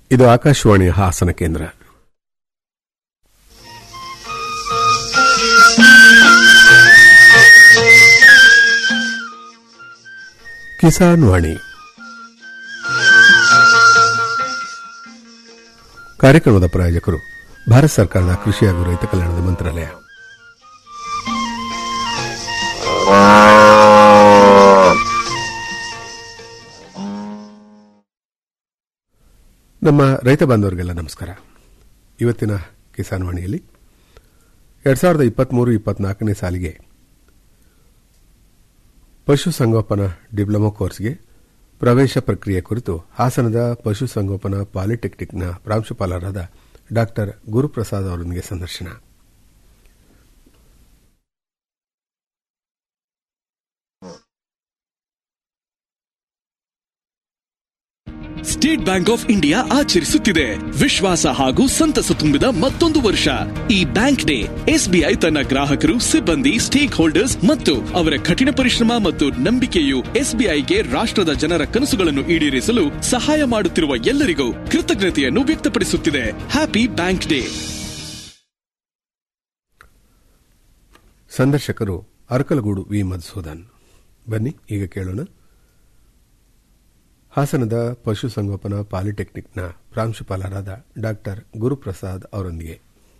ಇದು ಆಕಾಶವಾಣಿಯ ಹಾಸನ ಕೇಂದ್ರ ಕಿಸಾನ್ ವಾಣಿ ಕಾರ್ಯಕ್ರಮದ ಪ್ರಾಯೋಜಕರು ಭಾರತ ಸರ್ಕಾರದ ಕೃಷಿ ಹಾಗೂ ರೈತ ಕಲ್ಯಾಣದ ಮಂತ್ರಾಲಯ ನಮ್ಮ ರೈತ ಬಾಂಧವರಿಗೆಲ್ಲ ನಮಸ್ಕಾರ ಇವತ್ತಿನ ಕಿಸಾನ್ ವಾಣಿಯಲ್ಲಿ ಎರಡ್ ಸಾವಿರದ ಇಪ್ಪತ್ಮೂರು ಇಪ್ಪತ್ನಾಲ್ಕನೇ ಸಾಲಿಗೆ ಪಶುಸಂಗೋಪನಾ ಡಿಪ್ಲೊಮಾ ಕೋರ್ಸ್ಗೆ ಪ್ರವೇಶ ಪ್ರಕ್ರಿಯೆ ಕುರಿತು ಹಾಸನದ ಪಶುಸಂಗೋಪನಾ ಪಾಲಿಟೆಕ್ನಿಕ್ನ ಪ್ರಾಂಶುಪಾಲರಾದ ಡಾಕ್ಟರ್ ಗುರುಪ್ರಸಾದ್ ಅವರೊಂದಿಗೆ ಸಂದರ್ಶನ ಸ್ಟೇಟ್ ಬ್ಯಾಂಕ್ ಆಫ್ ಇಂಡಿಯಾ ಆಚರಿಸುತ್ತಿದೆ ವಿಶ್ವಾಸ ಹಾಗೂ ಸಂತಸ ತುಂಬಿದ ಮತ್ತೊಂದು ವರ್ಷ ಈ ಬ್ಯಾಂಕ್ ಡೇ ಎಸ್ಬಿಐ ತನ್ನ ಗ್ರಾಹಕರು ಸಿಬ್ಬಂದಿ ಸ್ಟೇಕ್ ಹೋಲ್ಡರ್ಸ್ ಮತ್ತು ಅವರ ಕಠಿಣ ಪರಿಶ್ರಮ ಮತ್ತು ನಂಬಿಕೆಯು ಎಸ್ಬಿಐಗೆ ರಾಷ್ಟ್ರದ ಜನರ ಕನಸುಗಳನ್ನು ಈಡೇರಿಸಲು ಸಹಾಯ ಮಾಡುತ್ತಿರುವ ಎಲ್ಲರಿಗೂ ಕೃತಜ್ಞತೆಯನ್ನು ವ್ಯಕ್ತಪಡಿಸುತ್ತಿದೆ ಹ್ಯಾಪಿ ಬ್ಯಾಂಕ್ ಡೇ ಸಂದರ್ಶಕರು ಅರಕಲಗೂಡು ವಿ ಮಧುಸೂದನ್ ಬನ್ನಿ ಈಗ ಕೇಳೋಣ ಹಾಸನದ ಪಶುಸಂಗೋಪನಾ ಪಾಲಿಟೆಕ್ನಿಕ್ನ ಪ್ರಾಂಶುಪಾಲರಾದ ಡಾಕ್ಟರ್ ಗುರುಪ್ರಸಾದ್ ಅವರೊಂದಿಗೆ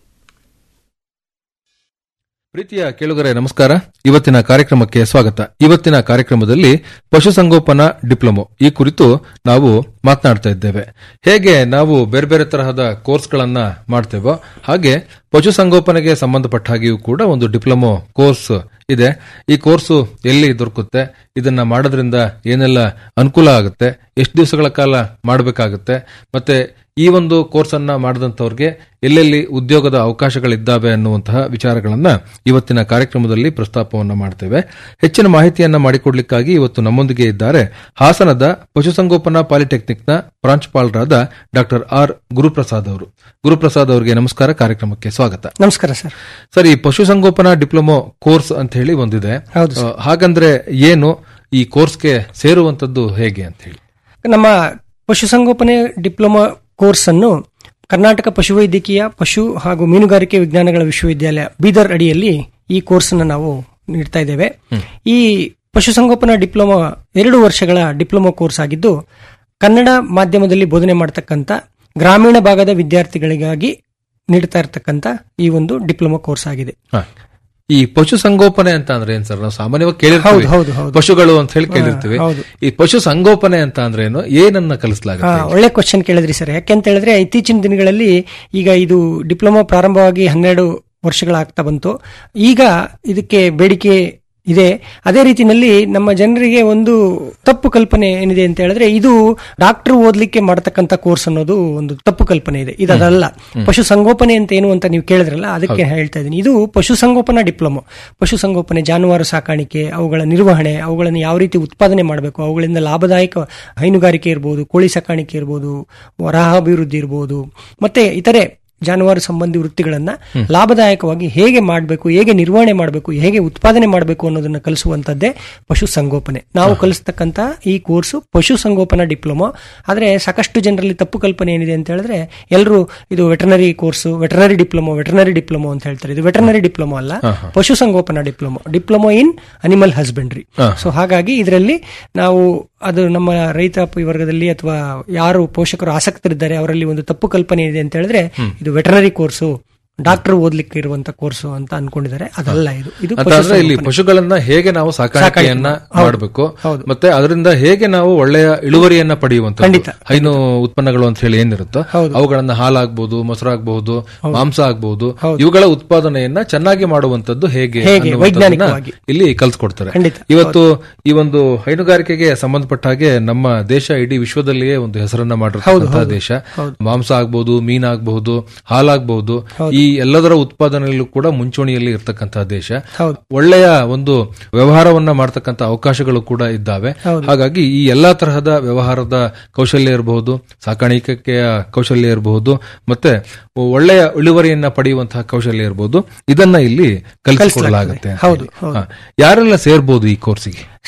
ಪ್ರೀತಿಯ ಕೇಳುಗರೆ ನಮಸ್ಕಾರ ಇವತ್ತಿನ ಕಾರ್ಯಕ್ರಮಕ್ಕೆ ಸ್ವಾಗತ ಇವತ್ತಿನ ಕಾರ್ಯಕ್ರಮದಲ್ಲಿ ಪಶುಸಂಗೋಪನಾ ಡಿಪ್ಲೊಮೊ ಈ ಕುರಿತು ನಾವು ಮಾತನಾಡ್ತಾ ಇದ್ದೇವೆ ಹೇಗೆ ನಾವು ಬೇರೆ ಬೇರೆ ತರಹದ ಕೋರ್ಸ್ಗಳನ್ನ ಮಾಡ್ತೇವೋ ಹಾಗೆ ಪಶುಸಂಗೋಪನೆಗೆ ಸಂಬಂಧಪಟ್ಟ ಹಾಗೆಯೂ ಕೂಡ ಒಂದು ಡಿಪ್ಲೊಮೊ ಕೋರ್ಸ್ ಇದೆ ಈ ಕೋರ್ಸು ಎಲ್ಲಿ ದೊರಕುತ್ತೆ ಇದನ್ನ ಮಾಡೋದ್ರಿಂದ ಏನೆಲ್ಲ ಅನುಕೂಲ ಆಗುತ್ತೆ ಎಷ್ಟು ದಿವಸಗಳ ಕಾಲ ಮಾಡಬೇಕಾಗುತ್ತೆ ಮತ್ತೆ ಈ ಒಂದು ಕೋರ್ಸ್ ಅನ್ನ ಮಾಡಿದಂತವ್ರಿಗೆ ಎಲ್ಲೆಲ್ಲಿ ಉದ್ಯೋಗದ ಅವಕಾಶಗಳಿದ್ದಾವೆ ಅನ್ನುವಂತಹ ವಿಚಾರಗಳನ್ನ ಇವತ್ತಿನ ಕಾರ್ಯಕ್ರಮದಲ್ಲಿ ಪ್ರಸ್ತಾಪವನ್ನ ಮಾಡ್ತೇವೆ ಹೆಚ್ಚಿನ ಮಾಹಿತಿಯನ್ನ ಮಾಡಿಕೊಡ್ಲಿಕ್ಕಾಗಿ ಇವತ್ತು ನಮ್ಮೊಂದಿಗೆ ಇದ್ದಾರೆ ಹಾಸನದ ಪಶುಸಂಗೋಪನಾ ಪಾಲಿಟೆಕ್ನಿಕ್ನ ಪ್ರಾಂಶುಪಾಲರಾದ ಡಾಕ್ಟರ್ ಆರ್ ಗುರುಪ್ರಸಾದ್ ಅವರು ಗುರುಪ್ರಸಾದ್ ಅವರಿಗೆ ನಮಸ್ಕಾರ ಕಾರ್ಯಕ್ರಮಕ್ಕೆ ಸ್ವಾಗತ ನಮಸ್ಕಾರ ಸರ್ ಸರ್ ಈ ಪಶುಸಂಗೋಪನಾ ಡಿಪ್ಲೊಮೊ ಕೋರ್ಸ್ ಅಂತ ಹೇಳಿ ಒಂದಿದೆ ಹೌದು ಆ, ಹಾಗಂದ್ರೆ ಏನು ಈ ಕೋರ್ಸ್ಗೆ ಸೇರುವಂತದ್ದು ಹೇಗೆ ಅಂತ ಹೇಳಿ ನಮ್ಮ ಪಶುಸಂಗೋಪನೆ ಡಿಪ್ಲೊಮಾ ಕೋರ್ಸ್ ಅನ್ನು ಕರ್ನಾಟಕ ಪಶುವೈದ್ಯಕೀಯ ಪಶು ಹಾಗೂ ಮೀನುಗಾರಿಕೆ ವಿಜ್ಞಾನಗಳ ವಿಶ್ವವಿದ್ಯಾಲಯ ಬೀದರ್ ಅಡಿಯಲ್ಲಿ ಈ ಕೋರ್ಸ್ ಅನ್ನು ನಾವು ನೀಡ್ತಾ ಇದ್ದೇವೆ ಈ ಪಶುಸಂಗೋಪನಾ ಡಿಪ್ಲೊಮಾ ಎರಡು ವರ್ಷಗಳ ಡಿಪ್ಲೊಮಾ ಕೋರ್ಸ್ ಆಗಿದ್ದು ಕನ್ನಡ ಮಾಧ್ಯಮದಲ್ಲಿ ಬೋಧನೆ ಮಾಡತಕ್ಕಂಥ ಗ್ರಾಮೀಣ ಭಾಗದ ವಿದ್ಯಾರ್ಥಿಗಳಿಗಾಗಿ ನೀಡ್ತಾ ಇರತಕ್ಕಂಥ ಈ ಒಂದು ಡಿಪ್ಲೊಮಾ ಕೋರ್ಸ್ ಆಗಿದೆ ಹ. ಈ ಪಶುಸಂಗೋಪನೆ ಅಂತ ಅಂದ್ರೆ ಏನ್ ಸರ್ ನಾವು ಸಾಮಾನ್ಯವಾಗಿ ಹೌದು, ಕೇಳಿರ್ತೀವಿ ಹೌದು, ಹೌದು. ಪಶುಗಳು ಅಂತ ಹೇಳಿ ಕೇಳಿರ್ತೀವಿ ಹೌದು. ಈ ಪಶು ಸಂಗೋಪನೆ ಅಂತ ಅಂದ್ರೆ ಏನು ಏನನ್ನ ಹಾ, ಕಲಿಸಲಾಗುತ್ತೆ ಒಳ್ಳೆ ಕ್ವಶನ್ ಕೇಳಿದ್ರಿ ಸರ್ ಯಾಕೆಂತ ಹೇಳಿದ್ರೆ ಇತ್ತೀಚಿನ ದಿನಗಳಲ್ಲಿ ಈಗ ಇದು ಡಿಪ್ಲೊಮಾ ಪ್ರಾರಂಭವಾಗಿ ಹನ್ನೆರಡು ವರ್ಷಗಳಾಗ್ತಾ ಬಂತು ಈಗ ಇದಕ್ಕೆ ಬೇಡಿಕೆ ಇದೆ ಅದೇ ರೀತಿನಲ್ಲಿ ನಮ್ಮ ಜನರಿಗೆ ಒಂದು ತಪ್ಪು ಕಲ್ಪನೆ ಏನಿದೆ ಅಂತ ಹೇಳಿದ್ರೆ ಇದು ಡಾಕ್ಟರ್ ಓದ್ಲಿಕ್ಕೆ ಮಾಡತಕ್ಕಂತ ಕೋರ್ಸ್ ಅನ್ನೋದು ಒಂದು ತಪ್ಪು ಕಲ್ಪನೆ ಇದೆ ಇದು ಅದಲ್ಲ ಪಶು ಸಂಗೋಪನೆ ಅಂತ ಏನು ಅಂತ ನೀವು ಕೇಳಿದ್ರಲ್ಲ ಅದಕ್ಕೆ ಹೇಳ್ತಾ ಇದ್ದೀನಿ ಇದು ಪಶು ಸಂಗೋಪನಾ ಡಿಪ್ಲೊಮೊ ಪಶು ಸಂಗೋಪನೆ ಜಾನುವಾರು ಸಾಕಾಣಿಕೆ ಅವುಗಳ ನಿರ್ವಹಣೆ ಅವುಗಳನ್ನು ಯಾವ ರೀತಿ ಉತ್ಪಾದನೆ ಮಾಡಬೇಕು ಅವುಗಳಿಂದ ಲಾಭದಾಯಕ ಹೈನುಗಾರಿಕೆ ಇರ್ಬೋದು ಕೋಳಿ ಸಾಕಾಣಿಕೆ ಇರ್ಬೋದು ವರಾಹಾಭಿವೃದ್ಧಿ ಇರ್ಬೋದು ಮತ್ತೆ ಇತರೆ ಜಾನುವಾರು ಸಂಬಂಧಿ ವೃತ್ತಿಗಳನ್ನ ಲಾಭದಾಯಕವಾಗಿ ಹೇಗೆ ಮಾಡಬೇಕು ಹೇಗೆ ನಿರ್ವಹಣೆ ಮಾಡಬೇಕು ಹೇಗೆ ಉತ್ಪಾದನೆ ಮಾಡಬೇಕು ಅನ್ನೋದನ್ನ ಕಲಿಸುವಂತದ್ದೇ ಪಶು ಸಂಗೋಪನೆ ನಾವು ಕಲಿಸ್ತಕ್ಕಂತ ಈ ಕೋರ್ಸು ಪಶು ಸಂಗೋಪನಾ ಡಿಪ್ಲೊಮಾ ಆದ್ರೆ ಸಾಕಷ್ಟು ಜನರಲ್ಲಿ ತಪ್ಪು ಕಲ್ಪನೆ ಏನಿದೆ ಅಂತ ಹೇಳಿದ್ರೆ ಎಲ್ಲರೂ ಇದು veterinary course veterinary diploma veterinary diploma ಅಂತ ಹೇಳ್ತಾರೆ ಇದು ವೆಟರ್ನರಿ ಡಿಪ್ಲೊಮೊ ಅಲ್ಲ ಪಶು ಸಂಗೋಪನಾ diploma diploma in animal husbandry so ಹಾಗಾಗಿ ಇದರಲ್ಲಿ ನಾವು ಅದು ನಮ್ಮ ರೈತಾಪಿ ವರ್ಗದಲ್ಲಿ ಅಥವಾ ಯಾರು ಪೋಷಕರು ಆಸಕ್ತರಿದ್ದಾರೆ ಅವರಲ್ಲಿ ಒಂದು ತಪ್ಪು ಕಲ್ಪನೆ ಇದೆ ಅಂತ ಹೇಳಿದ್ರೆ ಇದು ವೆಟರ್ನರಿ ಕೋರ್ಸು ಡಾಕ್ಟರ್ ಓದ್ಲಿಕ್ಕೆ ಇರುವಂತ ಕೋರ್ಸು ಅಂತ ಅನ್ಕೊಂಡಿದ್ದಾರೆ ಅದಲ್ಲ ಇದು ಇದು ಅಂತ ಪಶು ಅಂದ್ರೆ ಇಲ್ಲಿ ಸಂಗೋಪನೆ. ಪಶುಗಳನ್ನ ಹೇಗೆ ನಾವು ಸಾಕಾಣಿಕೆಯನ್ನ ಹೌದು. ಮಾಡಬೇಕು ಹೌದು. ಮತ್ತೆ ಅದರಿಂದ ಹೇಗೆ ನಾವು ಒಳ್ಳೆಯ ಇಳುವರಿಯನ್ನ ಪಡೆಯುವಂತ ಖಂಡಿತ. ಹೈನು ಉತ್ಪನ್ನಗಳು ಅಂತ ಹೇಳಿ ಏನಿರುತ್ತೋ ಹೌದು. ಅವುಗಳನ್ನ ಹಾಲಾಗ್ಬಹುದು ಮೊಸರಾಗಬಹುದು ಮಾಂಸ ಆಗಬಹುದು ಹೌದು. ಇವುಗಳ ಉತ್ಪಾದನೆಯನ್ನ ಚೆನ್ನಾಗಿ ಮಾಡುವಂತದ್ದು ಹೇಗೆ ಹೇಗೆ, ಅನ್ನುವಂಥದ್ದನ್ನ ವೈಜ್ಞಾನಿಕವಾಗಿ. ಇಲ್ಲಿ ಕಲ್ಸ್ಕೊಡ್ತಾರೆ ಖಂಡಿತ. ಇವತ್ತು ಈ ಒಂದು ಹೈನುಗಾರಿಕೆಗೆ ಸಂಬಂಧಪಟ್ಟ ಹಾಗೆ ನಮ್ಮ ದೇಶ ಇಡೀ ವಿಶ್ವದಲ್ಲಿಯೇ ಒಂದು ಹೆಸರನ್ನ ಮಾಡಿರುವಂತಹ ದೇಶ ಮಾಂಸ ಆಗ್ಬಹುದು ಮೀನಾಗಬಹುದು ಹಾಲಾಗಬಹುದು ಈ ಎಲ್ಲದರ ಉತ್ಪಾದನೆಯಲ್ಲೂ ಕೂಡ ಮುಂಚೂಣಿಯಲ್ಲಿ ಇರ್ತಕ್ಕಂತಹ ದೇಶ ಹೌದು. ಒಳ್ಳೆಯ ಒಂದು ವ್ಯವಹಾರವನ್ನ ಮಾಡ್ತಕ್ಕಂಥ ಅವಕಾಶಗಳು ಕೂಡ ಇದ್ದಾವೆ ಹಾಗಾಗಿ ಈ ಎಲ್ಲಾ ತರಹದ ವ್ಯವಹಾರದ ಕೌಶಲ್ಯ ಇರಬಹುದು ಸಾಕಾಣಿಕೆಯ ಕೌಶಲ್ಯ ಇರಬಹುದು ಮತ್ತೆ ಒಳ್ಳೆಯ ಇಳುವರಿಯನ್ನ ಪಡೆಯುವಂತಹ ಕೌಶಲ್ಯ ಇರಬಹುದು ಇದನ್ನ ಇಲ್ಲಿ ಕಲಿಸಿಕೊಡಲಾಗುತ್ತೆ ಅಂತ ಹೌದು, ಹೇಳಿ. ಹಾ. ಯಾರೆಲ್ಲ ಸೇರ್ಬೋದು ಈ ಕೋರ್ಸಿಗೆ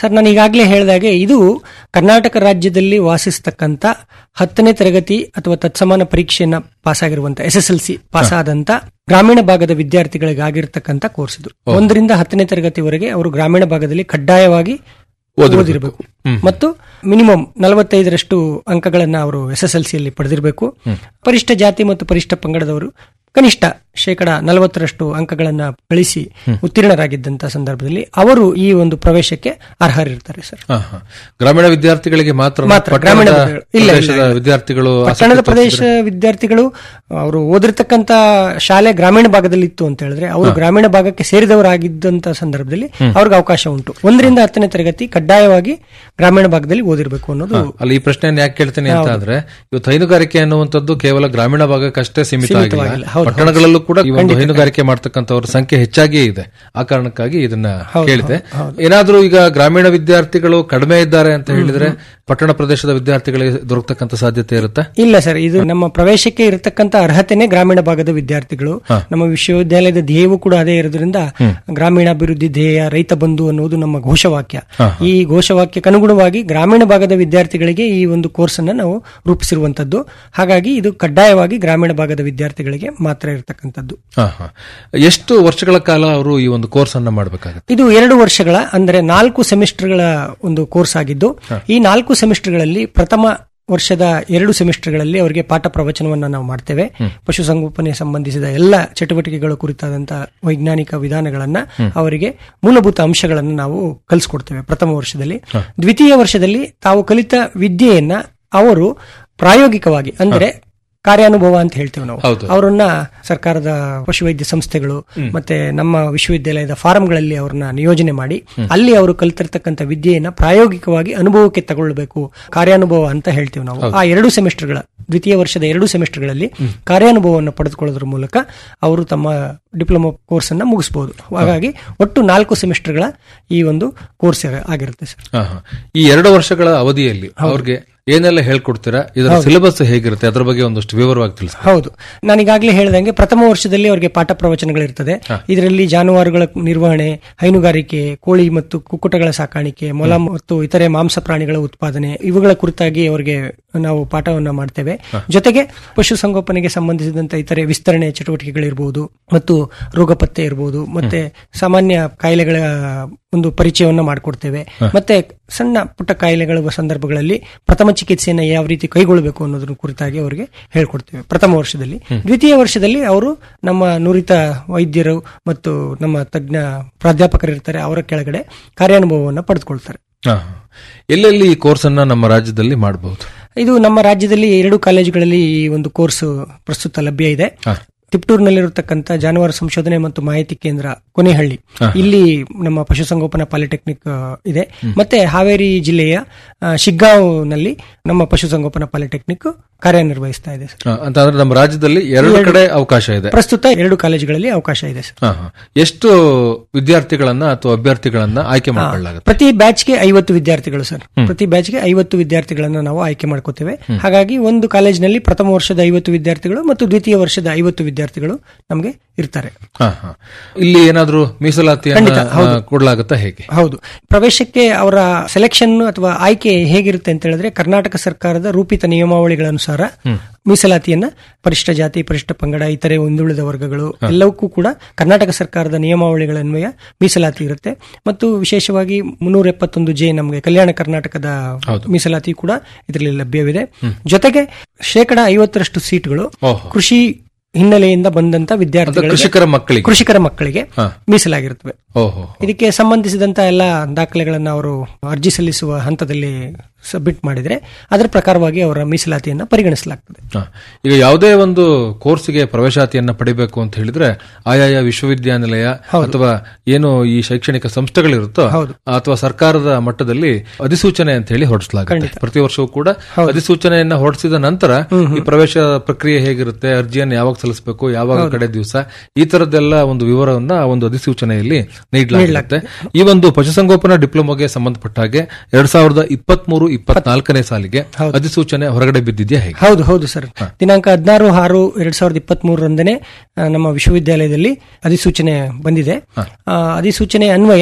ಸರ್ ನಾನು ಈಗಾಗಲೇ ಹೇಳಿದಾಗೆ ಇದು ಕರ್ನಾಟಕ ರಾಜ್ಯದಲ್ಲಿ ವಾಸಿಸ್ತಕ್ಕಂಥ ಹತ್ತನೇ ತರಗತಿ ಅಥವಾ ತತ್ಸಮಾನ ಪರೀಕ್ಷೆಯನ್ನ ಪಾಸ್ ಆಗಿರುವಂತ S S L C pass ಆದಂತ ಗ್ರಾಮೀಣ ಭಾಗದ ವಿದ್ಯಾರ್ಥಿಗಳಿಗಾಗಿರ್ತಕ್ಕಂಥ ಕೋರ್ಸ್ ಇದು ಒಂದರಿಂದ ಹತ್ತನೇ ತರಗತಿವರೆಗೆ ಅವರು ಗ್ರಾಮೀಣ ಭಾಗದಲ್ಲಿ ಕಡ್ಡಾಯವಾಗಿ ಓದಿರಬೇಕು ಮತ್ತು ಮಿನಿಮಮ್ ನಲವತ್ತೈದರಷ್ಟು ಅಂಕಗಳನ್ನ ಅವರು ಎಸ್ ಎಸ್ ಎಲ್ ಸಿಯಲ್ಲಿ ಪಡೆದಿರಬೇಕು ಪರಿಷ್ಠ ಜಾತಿ ಮತ್ತು ಪರಿಷ್ಠ ಪಂಗಡದವರು ಕನಿಷ್ಠ ಶೇಕಡ ನಲವತ್ತರಷ್ಟು ಅಂಕಗಳನ್ನ ಗಳಿಸಿ ಉತ್ತೀರ್ಣರಾಗಿದ್ದಂತ ಸಂದರ್ಭದಲ್ಲಿ ಅವರು ಈ ಒಂದು ಪ್ರವೇಶಕ್ಕೆ ಅರ್ಹರಿರ್ತಾರೆ ಸರ್ ಹಾ, ಹಾ. ಗ್ರಾಮೀಣ ವಿದ್ಯಾರ್ಥಿಗಳಿಗೆ ಮಾತ್ರ ಮಾತ್ರ, ಪಟ್ಟಣದ ಗ್ರಾಮೀಣ ವಿದ್ಯಾರ್ಥಿಗಳು. ಇಲ್ಲ, ಇಲ್ಲ, ಪ್ರದೇಶದ ಇಲ್ಲ. ವಿದ್ಯಾರ್ಥಿಗಳು ಪಟ್ಟಣದ ಆಸಕ್ತಿ ಪ್ರದೇಶ ವಿದ್ಯಾರ್ಥಿಗಳು ಅವರು ಓದಿರ್ತಕ್ಕಂತ ಶಾಲೆ ಗ್ರಾಮೀಣ ಭಾಗದಲ್ಲಿ ಇತ್ತು ಅಂತ ಹೇಳಿದ್ರೆ ಅವರು ಗ್ರಾಮೀಣ ಭಾಗಕ್ಕೆ ಸೇರಿದವರಾಗಿದ್ದಂತ ಸಂದರ್ಭದಲ್ಲಿ ಅವ್ರಿಗೆ ಅವಕಾಶ ಉಂಟು ಒಂದರಿಂದ ಹತ್ತನೇ ತರಗತಿ ಕಡ್ಡಾಯವಾಗಿ ಗ್ರಾಮೀಣ ಭಾಗದಲ್ಲಿ ಓದಿರಬೇಕು ಅನ್ನೋದು ಅಲ್ಲಿ ಈ ಪ್ರಶ್ನೆಯನ್ನು ಯಾಕೆ ಕೇಳ್ತೀನಿ ಅಂತ ಅಂದ್ರೆ ಇವತ್ತು ಹೈನುಗಾರಿಕೆ ಅನ್ನುವಂಥದ್ದು ಕೇವಲ ಗ್ರಾಮೀಣ ಭಾಗಕ್ಕಷ್ಟೇ ಸೀಮಿತ ಸೀಮಿತವಾಗಿಲ್ಲ. ಆಗಿಲ್ಲ ಹೌದು, ಪಟ್ಟಣಗಳಲ್ಲೂ ಕೂಡ ಈ ಒಂದು ಹೈನುಗಾರಿಕೆ ಮಾಡ್ತಕ್ಕಂಥವ್ರ ಸಂಖ್ಯೆ ಹೆಚ್ಚಾಗಿಯೇ ಇದೆ ಆ ಕಾರಣಕ್ಕಾಗಿ ಇದನ್ನ ಕೇಳಿದೆ ಏನಾದ್ರೂ ಈಗ ಗ್ರಾಮೀಣ ವಿದ್ಯಾರ್ಥಿಗಳು ಕಡಿಮೆ ಇದ್ದಾರೆ ಅಂತ ಹೇಳಿದ್ರೆ ಪಟ್ಟಣ ಪ್ರದೇಶದ ವಿದ್ಯಾರ್ಥಿಗಳಿಗೆ ದೊರಕತಕ್ಕಂಥ ಸಾಧ್ಯತೆ ಇರುತ್ತಾ ಇಲ್ಲ ಸರ್ ಇದು ನಮ್ಮ ಪ್ರವೇಶಕ್ಕೆ ಇರತಕ್ಕಂತ ಅರ್ಹತೆನೇ ಗ್ರಾಮೀಣ ಭಾಗದ ವಿದ್ಯಾರ್ಥಿಗಳು ನಮ್ಮ ವಿಶ್ವವಿದ್ಯಾಲಯದ ಧ್ಯೇಯವೂ ಕೂಡ ಅದೇ ಇರೋದ್ರಿಂದ ಗ್ರಾಮೀಣಾಭಿವೃದ್ಧಿ ಧ್ಯೇಯ ರೈತ ಬಂಧು ಅನ್ನುವುದು ನಮ್ಮ ಘೋಷವಾಕ್ಯ ಈ ಘೋಷವಾಕ್ಯಕ್ಕೆ ಅನುಗುಣವಾಗಿ ಗ್ರಾಮೀಣ ಭಾಗದ ವಿದ್ಯಾರ್ಥಿಗಳಿಗೆ ಈ ಒಂದು ಕೋರ್ಸ್ ಅನ್ನ ನಾವು ರೂಪಿಸಿರುವಂತದ್ದು ಹಾಗಾಗಿ ಇದು ಕಡ್ಡಾಯವಾಗಿ ಗ್ರಾಮೀಣ ಭಾಗದ ವಿದ್ಯಾರ್ಥಿಗಳಿಗೆ ಮಾತ್ರ ಇರತಕ್ಕಂಥದ್ದು ಹಾ, ಹಾ. ಎಷ್ಟು ವರ್ಷಗಳ ಕಾಲ ಅವರು ಈ ಒಂದು ಕೋರ್ಸ್ ಅನ್ನ ಮಾಡಬೇಕಾಗುತ್ತೆ ಇದು ಎರಡು ವರ್ಷಗಳ ಅಂದ್ರೆ ನಾಲ್ಕು ಸೆಮಿಸ್ಟರ್ಗಳ ಒಂದು ಕೋರ್ಸ್ ಆಗಿದ್ದು ಈ ನಾಲ್ಕು ಸೆಮಿಸ್ಟರ್ಗಳಲ್ಲಿ ಪ್ರಥಮ ವರ್ಷದ ಎರಡು ಸೆಮಿಸ್ಟರ್ಗಳಲ್ಲಿ ಅವರಿಗೆ ಪಾಠ ಪ್ರವಚನವನ್ನ ನಾವು ಮಾಡ್ತೇವೆ ಪಶುಸಂಗೋಪನೆ ಸಂಬಂಧಿಸಿದ ಎಲ್ಲ ಚಟುವಟಿಕೆಗಳ ಕುರಿತಾದಂತಹ ವೈಜ್ಞಾನಿಕ ವಿಧಾನಗಳನ್ನ ಅವರಿಗೆ ಮೂಲಭೂತ ಅಂಶಗಳನ್ನು ನಾವು ಕಲಿಸ್ಕೊಡ್ತೇವೆ ಪ್ರಥಮ ವರ್ಷದಲ್ಲಿ ದ್ವಿತೀಯ ವರ್ಷದಲ್ಲಿ ತಾವು ಕಲಿತ ವಿದ್ಯೆಯನ್ನ ಅವರು ಪ್ರಾಯೋಗಿಕವಾಗಿ ಅಂದ್ರೆ ಕಾರ್ಯಾನುಭವ ಅಂತ ಹೇಳ್ತೇವೆ ನಾವು ಹೌದು. ಅವರನ್ನ ಸರ್ಕಾರದ ಪಶುವೈದ್ಯ ಸಂಸ್ಥೆಗಳು ಮತ್ತೆ ನಮ್ಮ ವಿಶ್ವವಿದ್ಯಾಲಯದ ಫಾರಂಗಳಲ್ಲಿ ಅವ್ರನ್ನ ನಿಯೋಜನೆ ಮಾಡಿ ಅಲ್ಲಿ ಅವರು ಕಲಿತಿರ್ತಕ್ಕಂಥ ವಿದ್ಯೆಯನ್ನ ಪ್ರಾಯೋಗಿಕವಾಗಿ ಅನುಭವಕ್ಕೆ ತಗೊಳ್ಬೇಕು ಕಾರ್ಯಾನುಭವ ಅಂತ ಹೇಳ್ತೇವೆ ನಾವು ಆ ಎರಡು ಸೆಮಿಸ್ಟರ್ಗಳ ದ್ವಿತೀಯ ವರ್ಷದ ಎರಡು ಸೆಮಿಸ್ಟರ್ಗಳಲ್ಲಿ ಕಾರ್ಯಾನುಭವವನ್ನು ಪಡೆದುಕೊಳ್ಳೋದ್ರ ಮೂಲಕ ಅವರು ತಮ್ಮ ಡಿಪ್ಲೊಮಾ ಕೋರ್ಸ್ ಅನ್ನ ಮುಗಿಸಬಹುದು ಹಾಗಾಗಿ ಒಟ್ಟು ನಾಲ್ಕು ಸೆಮಿಸ್ಟರ್ಗಳ ಈ ಒಂದು ಕೋರ್ಸ್ ಆಗಿರುತ್ತೆ ಸರ್ ಹಾ, ಹಾ. ಈ ಎರಡು ವರ್ಷಗಳ ಅವಧಿಯಲ್ಲಿ ಅವ್ರಿಗೆ ಏನೆಲ್ಲ ಹೇಳ್ಕೊಡ್ತೀರಾ ಇದರ ಸಿಲೆಬಸ್ ಹೇಗಿರುತ್ತೆ ಅದರ ಬಗ್ಗೆ ಒಂದಷ್ಟು ವಿವರವಾಗಿ ತಿಳಿಸಿ ಹೌದು ನಾನೀಗಾಗಲೇ ಹೇಳಿದಂಗೆ ಪ್ರಥಮ ವರ್ಷದಲ್ಲಿ ಅವರಿಗೆ ಪಾಠ ಪ್ರವಚನಗಳಿರ್ತದೆ ಇದರಲ್ಲಿ ಜಾನುವಾರುಗಳ ನಿರ್ವಹಣೆ ಹೈನುಗಾರಿಕೆ ಕೋಳಿ ಮತ್ತು ಕುಕ್ಕುಟಗಳ ಸಾಕಾಣಿಕೆ ಮೊಲ ಮತ್ತು ಇತರೆ ಮಾಂಸ ಪ್ರಾಣಿಗಳ ಉತ್ಪಾದನೆ ಇವುಗಳ ಕುರಿತಾಗಿ ಅವರಿಗೆ ನಾವು ಪಾಠವನ್ನ ಮಾಡ್ತೇವೆ ಜೊತೆಗೆ ಪಶುಸಂಗೋಪನೆಗೆ ಸಂಬಂಧಿಸಿದಂತ ಇತರೆ ವಿಸ್ತರಣೆ ಚಟುವಟಿಕೆಗಳಿರ್ಬೋದು ಮತ್ತು ರೋಗ ಪತ್ತೆ ಇರಬಹುದು ಮತ್ತೆ ಸಾಮಾನ್ಯ ಕಾಯಿಲೆಗಳ ಒಂದು ಪರಿಚಯವನ್ನ ಮಾಡಿಕೊಡ್ತೇವೆ ಮತ್ತೆ ಸಣ್ಣ ಪುಟ್ಟ ಕಾಯಿಲೆಗಳ ಸಂದರ್ಭಗಳಲ್ಲಿ ಪ್ರಥಮ ಚಿಕಿತ್ಸೆಯನ್ನು ಯಾವ ರೀತಿ ಕೈಗೊಳ್ಳಬೇಕು ಅನ್ನೋದ್ರ ಕುರಿತಾಗಿ ಅವರಿಗೆ ಹೇಳ್ಕೊಡ್ತೇವೆ ಪ್ರಥಮ ವರ್ಷದಲ್ಲಿ ದ್ವಿತೀಯ ವರ್ಷದಲ್ಲಿ ಅವರು ನಮ್ಮ ನುರಿತ ವೈದ್ಯರು ಮತ್ತು ನಮ್ಮ ತಜ್ಞ ಪ್ರಾಧ್ಯಾಪಕರು ಇರ್ತಾರೆ ಅವರ ಕೆಳಗಡೆ ಕಾರ್ಯಾನುಭವವನ್ನು ಪಡೆದುಕೊಳ್ತಾರೆ ಹಾ, ಹಾ. ಎಲ್ಲೆಲ್ಲಿ ಈ ಕೋರ್ಸ್ ಅನ್ನ ನಮ್ಮ ರಾಜ್ಯದಲ್ಲಿ ಮಾಡಬಹುದು ಇದು ನಮ್ಮ ರಾಜ್ಯದಲ್ಲಿ ಎರಡು ಕಾಲೇಜುಗಳಲ್ಲಿ ಈ ಒಂದು ಕೋರ್ಸ್ ಪ್ರಸ್ತುತ ಲಭ್ಯ ಇದೆ ಹಾ. ತಿಪ್ಟೂರಿನಲ್ಲಿರತಕ್ಕಂಥ ಜಾನುವಾರು ಸಂಶೋಧನೆ ಮತ್ತು ಮಾಹಿತಿ ಕೇಂದ್ರ ಕೊನೆಹಳ್ಳಿ ಇಲ್ಲಿ ನಮ್ಮ ಪಶುಸಂಗೋಪನಾ ಪಾಲಿಟೆಕ್ನಿಕ್ ಆ, ಇದೆ ಮತ್ತೆ ಹಾವೇರಿ ಜಿಲ್ಲೆಯ ಆ, ಶಿಗ್ಗಾಂವ್ನಲ್ಲಿ ನಮ್ಮ ಪಶುಸಂಗೋಪನಾ ಪಾಲಿಟೆಕ್ನಿಕ್ ಕಾರ್ಯನಿರ್ವಹಿಸ್ತಾ ಇದೆ ಸರ್ ಅಂತ ಅಂದ್ರೆ ನಮ್ಮ ರಾಜ್ಯದಲ್ಲಿ ಎರಡು ಕಡೆ ಅವಕಾಶ ಇದೆ ಪ್ರಸ್ತುತ ಎರಡು ಕಾಲೇಜುಗಳಲ್ಲಿ ಅವಕಾಶ ಇದೆ ಸರ್ ಹಾ, ಹಾ. ಎಷ್ಟು ವಿದ್ಯಾರ್ಥಿಗಳನ್ನ ಅಥವಾ ಅಭ್ಯರ್ಥಿಗಳನ್ನ ಆಯ್ಕೆ ಮಾಡಿಕೊಳ್ಳಲಾಗುತ್ತೆ ಪ್ರತಿ ಬ್ಯಾಚ್ಗೆ ಐವತ್ತು ವಿದ್ಯಾರ್ಥಿಗಳು ಸರ್ ಪ್ರತಿ ಬ್ಯಾಚ್ಗೆ ಐವತ್ತು ವಿದ್ಯಾರ್ಥಿಗಳನ್ನ ನಾವು ಆಯ್ಕೆ ಮಾಡ್ಕೋತೇವೆ ಹಾಗಾಗಿ ಒಂದು ಕಾಲೇಜಿನಲ್ಲಿ ಪ್ರಥಮ ವರ್ಷದ ಐವತ್ತು ವಿದ್ಯಾರ್ಥಿಗಳು ಮತ್ತು ದ್ವಿತೀಯ ವರ್ಷದ ಐವತ್ತು ವಿದ್ಯಾರ್ಥಿಗಳು ನಮಗೆ ಇರ್ತಾರೆ ಹಾ, ಹಾ. ಇಲ್ಲಿ ಏನಾದ್ರೂ ಮೀಸಲಾತಿಯನ್ನ ಆ, ಕೊಡ್ಲಾಗುತ್ತಾ ಹೇಗೆ ಹೌದು ಪ್ರವೇಶಕ್ಕೆ ಅವರ ಸೆಲೆಕ್ಷನ್ ಅಥವಾ ಆಯ್ಕೆ ಹೇಗಿರುತ್ತೆ ಅಂತ ಹೇಳಿದ್ರೆ ಕರ್ನಾಟಕ ಸರ್ಕಾರದ ರೂಪಿತ ನಿಯಮಾವಳಿಗಳ ಅನುಸಾರ ಮೀಸಲಾತಿಯನ್ನ ಪರಿಷ್ಠ ಜಾತಿ ಪರಿಷ್ಠ ಪಂಗಡ ಇತರೆ ಹಿಂದುಳಿದ ವರ್ಗಗಳು ಎಲ್ಲವಕ್ಕೂ ಕೂಡ ಕರ್ನಾಟಕ ಸರ್ಕಾರದ ನಿಯಮಾವಳಿಗಳ ಅನ್ವಯ ಮೀಸಲಾತಿ ಇರುತ್ತೆ ಮತ್ತು ವಿಶೇಷವಾಗಿ ಮುನ್ನೂರ ಎಪ್ಪತ್ತೊಂದು ಜೆ ನಮಗೆ ಕಲ್ಯಾಣ ಕರ್ನಾಟಕದ ಮೀಸಲಾತಿ ಕೂಡ ಇದರಲ್ಲಿ ಲಭ್ಯವಿದೆ ಜೊತೆಗೆ ಶೇಕಡ ಐವತ್ತರಷ್ಟು ಸೀಟ್ಗಳು ಓಹೋ. ಕೃಷಿ ಹಿನ್ನೆಲೆಯಿಂದ ಬಂದಂತ ಅಂತ ವಿದ್ಯಾರ್ಥಿಗಳಿಗೆ ಕೃಷಿಕರ ಮಕ್ಕಳಿಗೆ ಕೃಷಿಕರ ಮಕ್ಕಳಿಗೆ ಮೀಸಲಾಗಿರುತ್ತವೆ ಓಹೋ ಇದಕ್ಕೆ ಸಂಬಂಧಿಸಿದಂತ ಎಲ್ಲ ದಾಖಲೆಗಳನ್ನ ಅವರು ಅರ್ಜಿ ಸಲ್ಲಿಸುವ ಹಂತದಲ್ಲಿ ಸಬ್ಮಿಟ್ ಮಾಡಿದ್ರೆ ಅದರ ಪ್ರಕಾರವಾಗಿ ಅವರ ಮೀಸಲಾತಿಯನ್ನ ಪರಿಗಣಿಸಲಾಗ್ತದೆ ಹಾ. ಈಗ ಯಾವುದೇ ಒಂದು ಕೋರ್ಸ್ಗೆ ಪ್ರವೇಶಾತಿಯನ್ನ ಪಡಿಬೇಕು ಅಂತ ಹೇಳಿದ್ರೆ ಆಯಾಯ ವಿಶ್ವವಿದ್ಯಾನಿಲಯ ಅಥವಾ ಏನು ಈ ಶೈಕ್ಷಣಿಕ ಸಂಸ್ಥೆಗಳಿರುತ್ತೋ ಹೌದು. ಅಥವಾ ಸರ್ಕಾರದ ಮಟ್ಟದಲ್ಲಿ ಅಧಿಸೂಚನೆ ಅಂತ ಹೇಳಿ ಹೊರಡಿಸಲಾಗುತ್ತೆ ಪ್ರತಿ ವರ್ಷವೂ ಕೂಡ ಅಧಿಸೂಚನೆಯನ್ನ ಹೊರಡಿಸಿದ ನಂತರ ಈ ಪ್ರವೇಶ ಪ್ರಕ್ರಿಯೆ ಹೇಗಿರುತ್ತೆ ಅರ್ಜಿಯನ್ನು ಯಾವಾಗ ಸಲ್ಲಿಸಬೇಕು ಯಾವಾಗ ಕಡೆ ದಿವಸ ಈ ತರದ್ದೆಲ್ಲ ಒಂದು ವಿವರವನ್ನ ಆ ಒಂದು ಅಧಿಸೂಚನೆಯಲ್ಲಿ ನೀಡಲಾಗುತ್ತೆ ಈ ಒಂದು ಪಶುಸಂಗೋಪನಾ ಡಿಪ್ಲೊಮಾಗೆ ಸಂಬಂಧಪಟ್ಟ ಹಾಗೆ ಎರಡ್ ಸಾವಿರದ ಇಪ್ಪತ್ತ್ ಮೂರು ಇಪ್ಪತ್ನಾಲ್ಕನೇ ಸಾಲಿಗೆ ಅಧಿಸೂಚನೆ ಹೊರಗಡೆ ಬಿದ್ದಿದ್ಯಾ ಹೇಗೆ ಹೌದು ಹೌದು ಸರ್ ದಿನಾಂಕ ಹದಿನಾರು ಆರು ಎರಡ್ ಸಾವಿರದ ಇಪ್ಪತ್ತ್ ಮೂರರಂದನೇ ನಮ್ಮ ವಿಶ್ವವಿದ್ಯಾಲಯದಲ್ಲಿ ಅಧಿಸೂಚನೆ ಬಂದಿದೆ ಆ, ಅಧಿಸೂಚನೆ ಅನ್ವಯ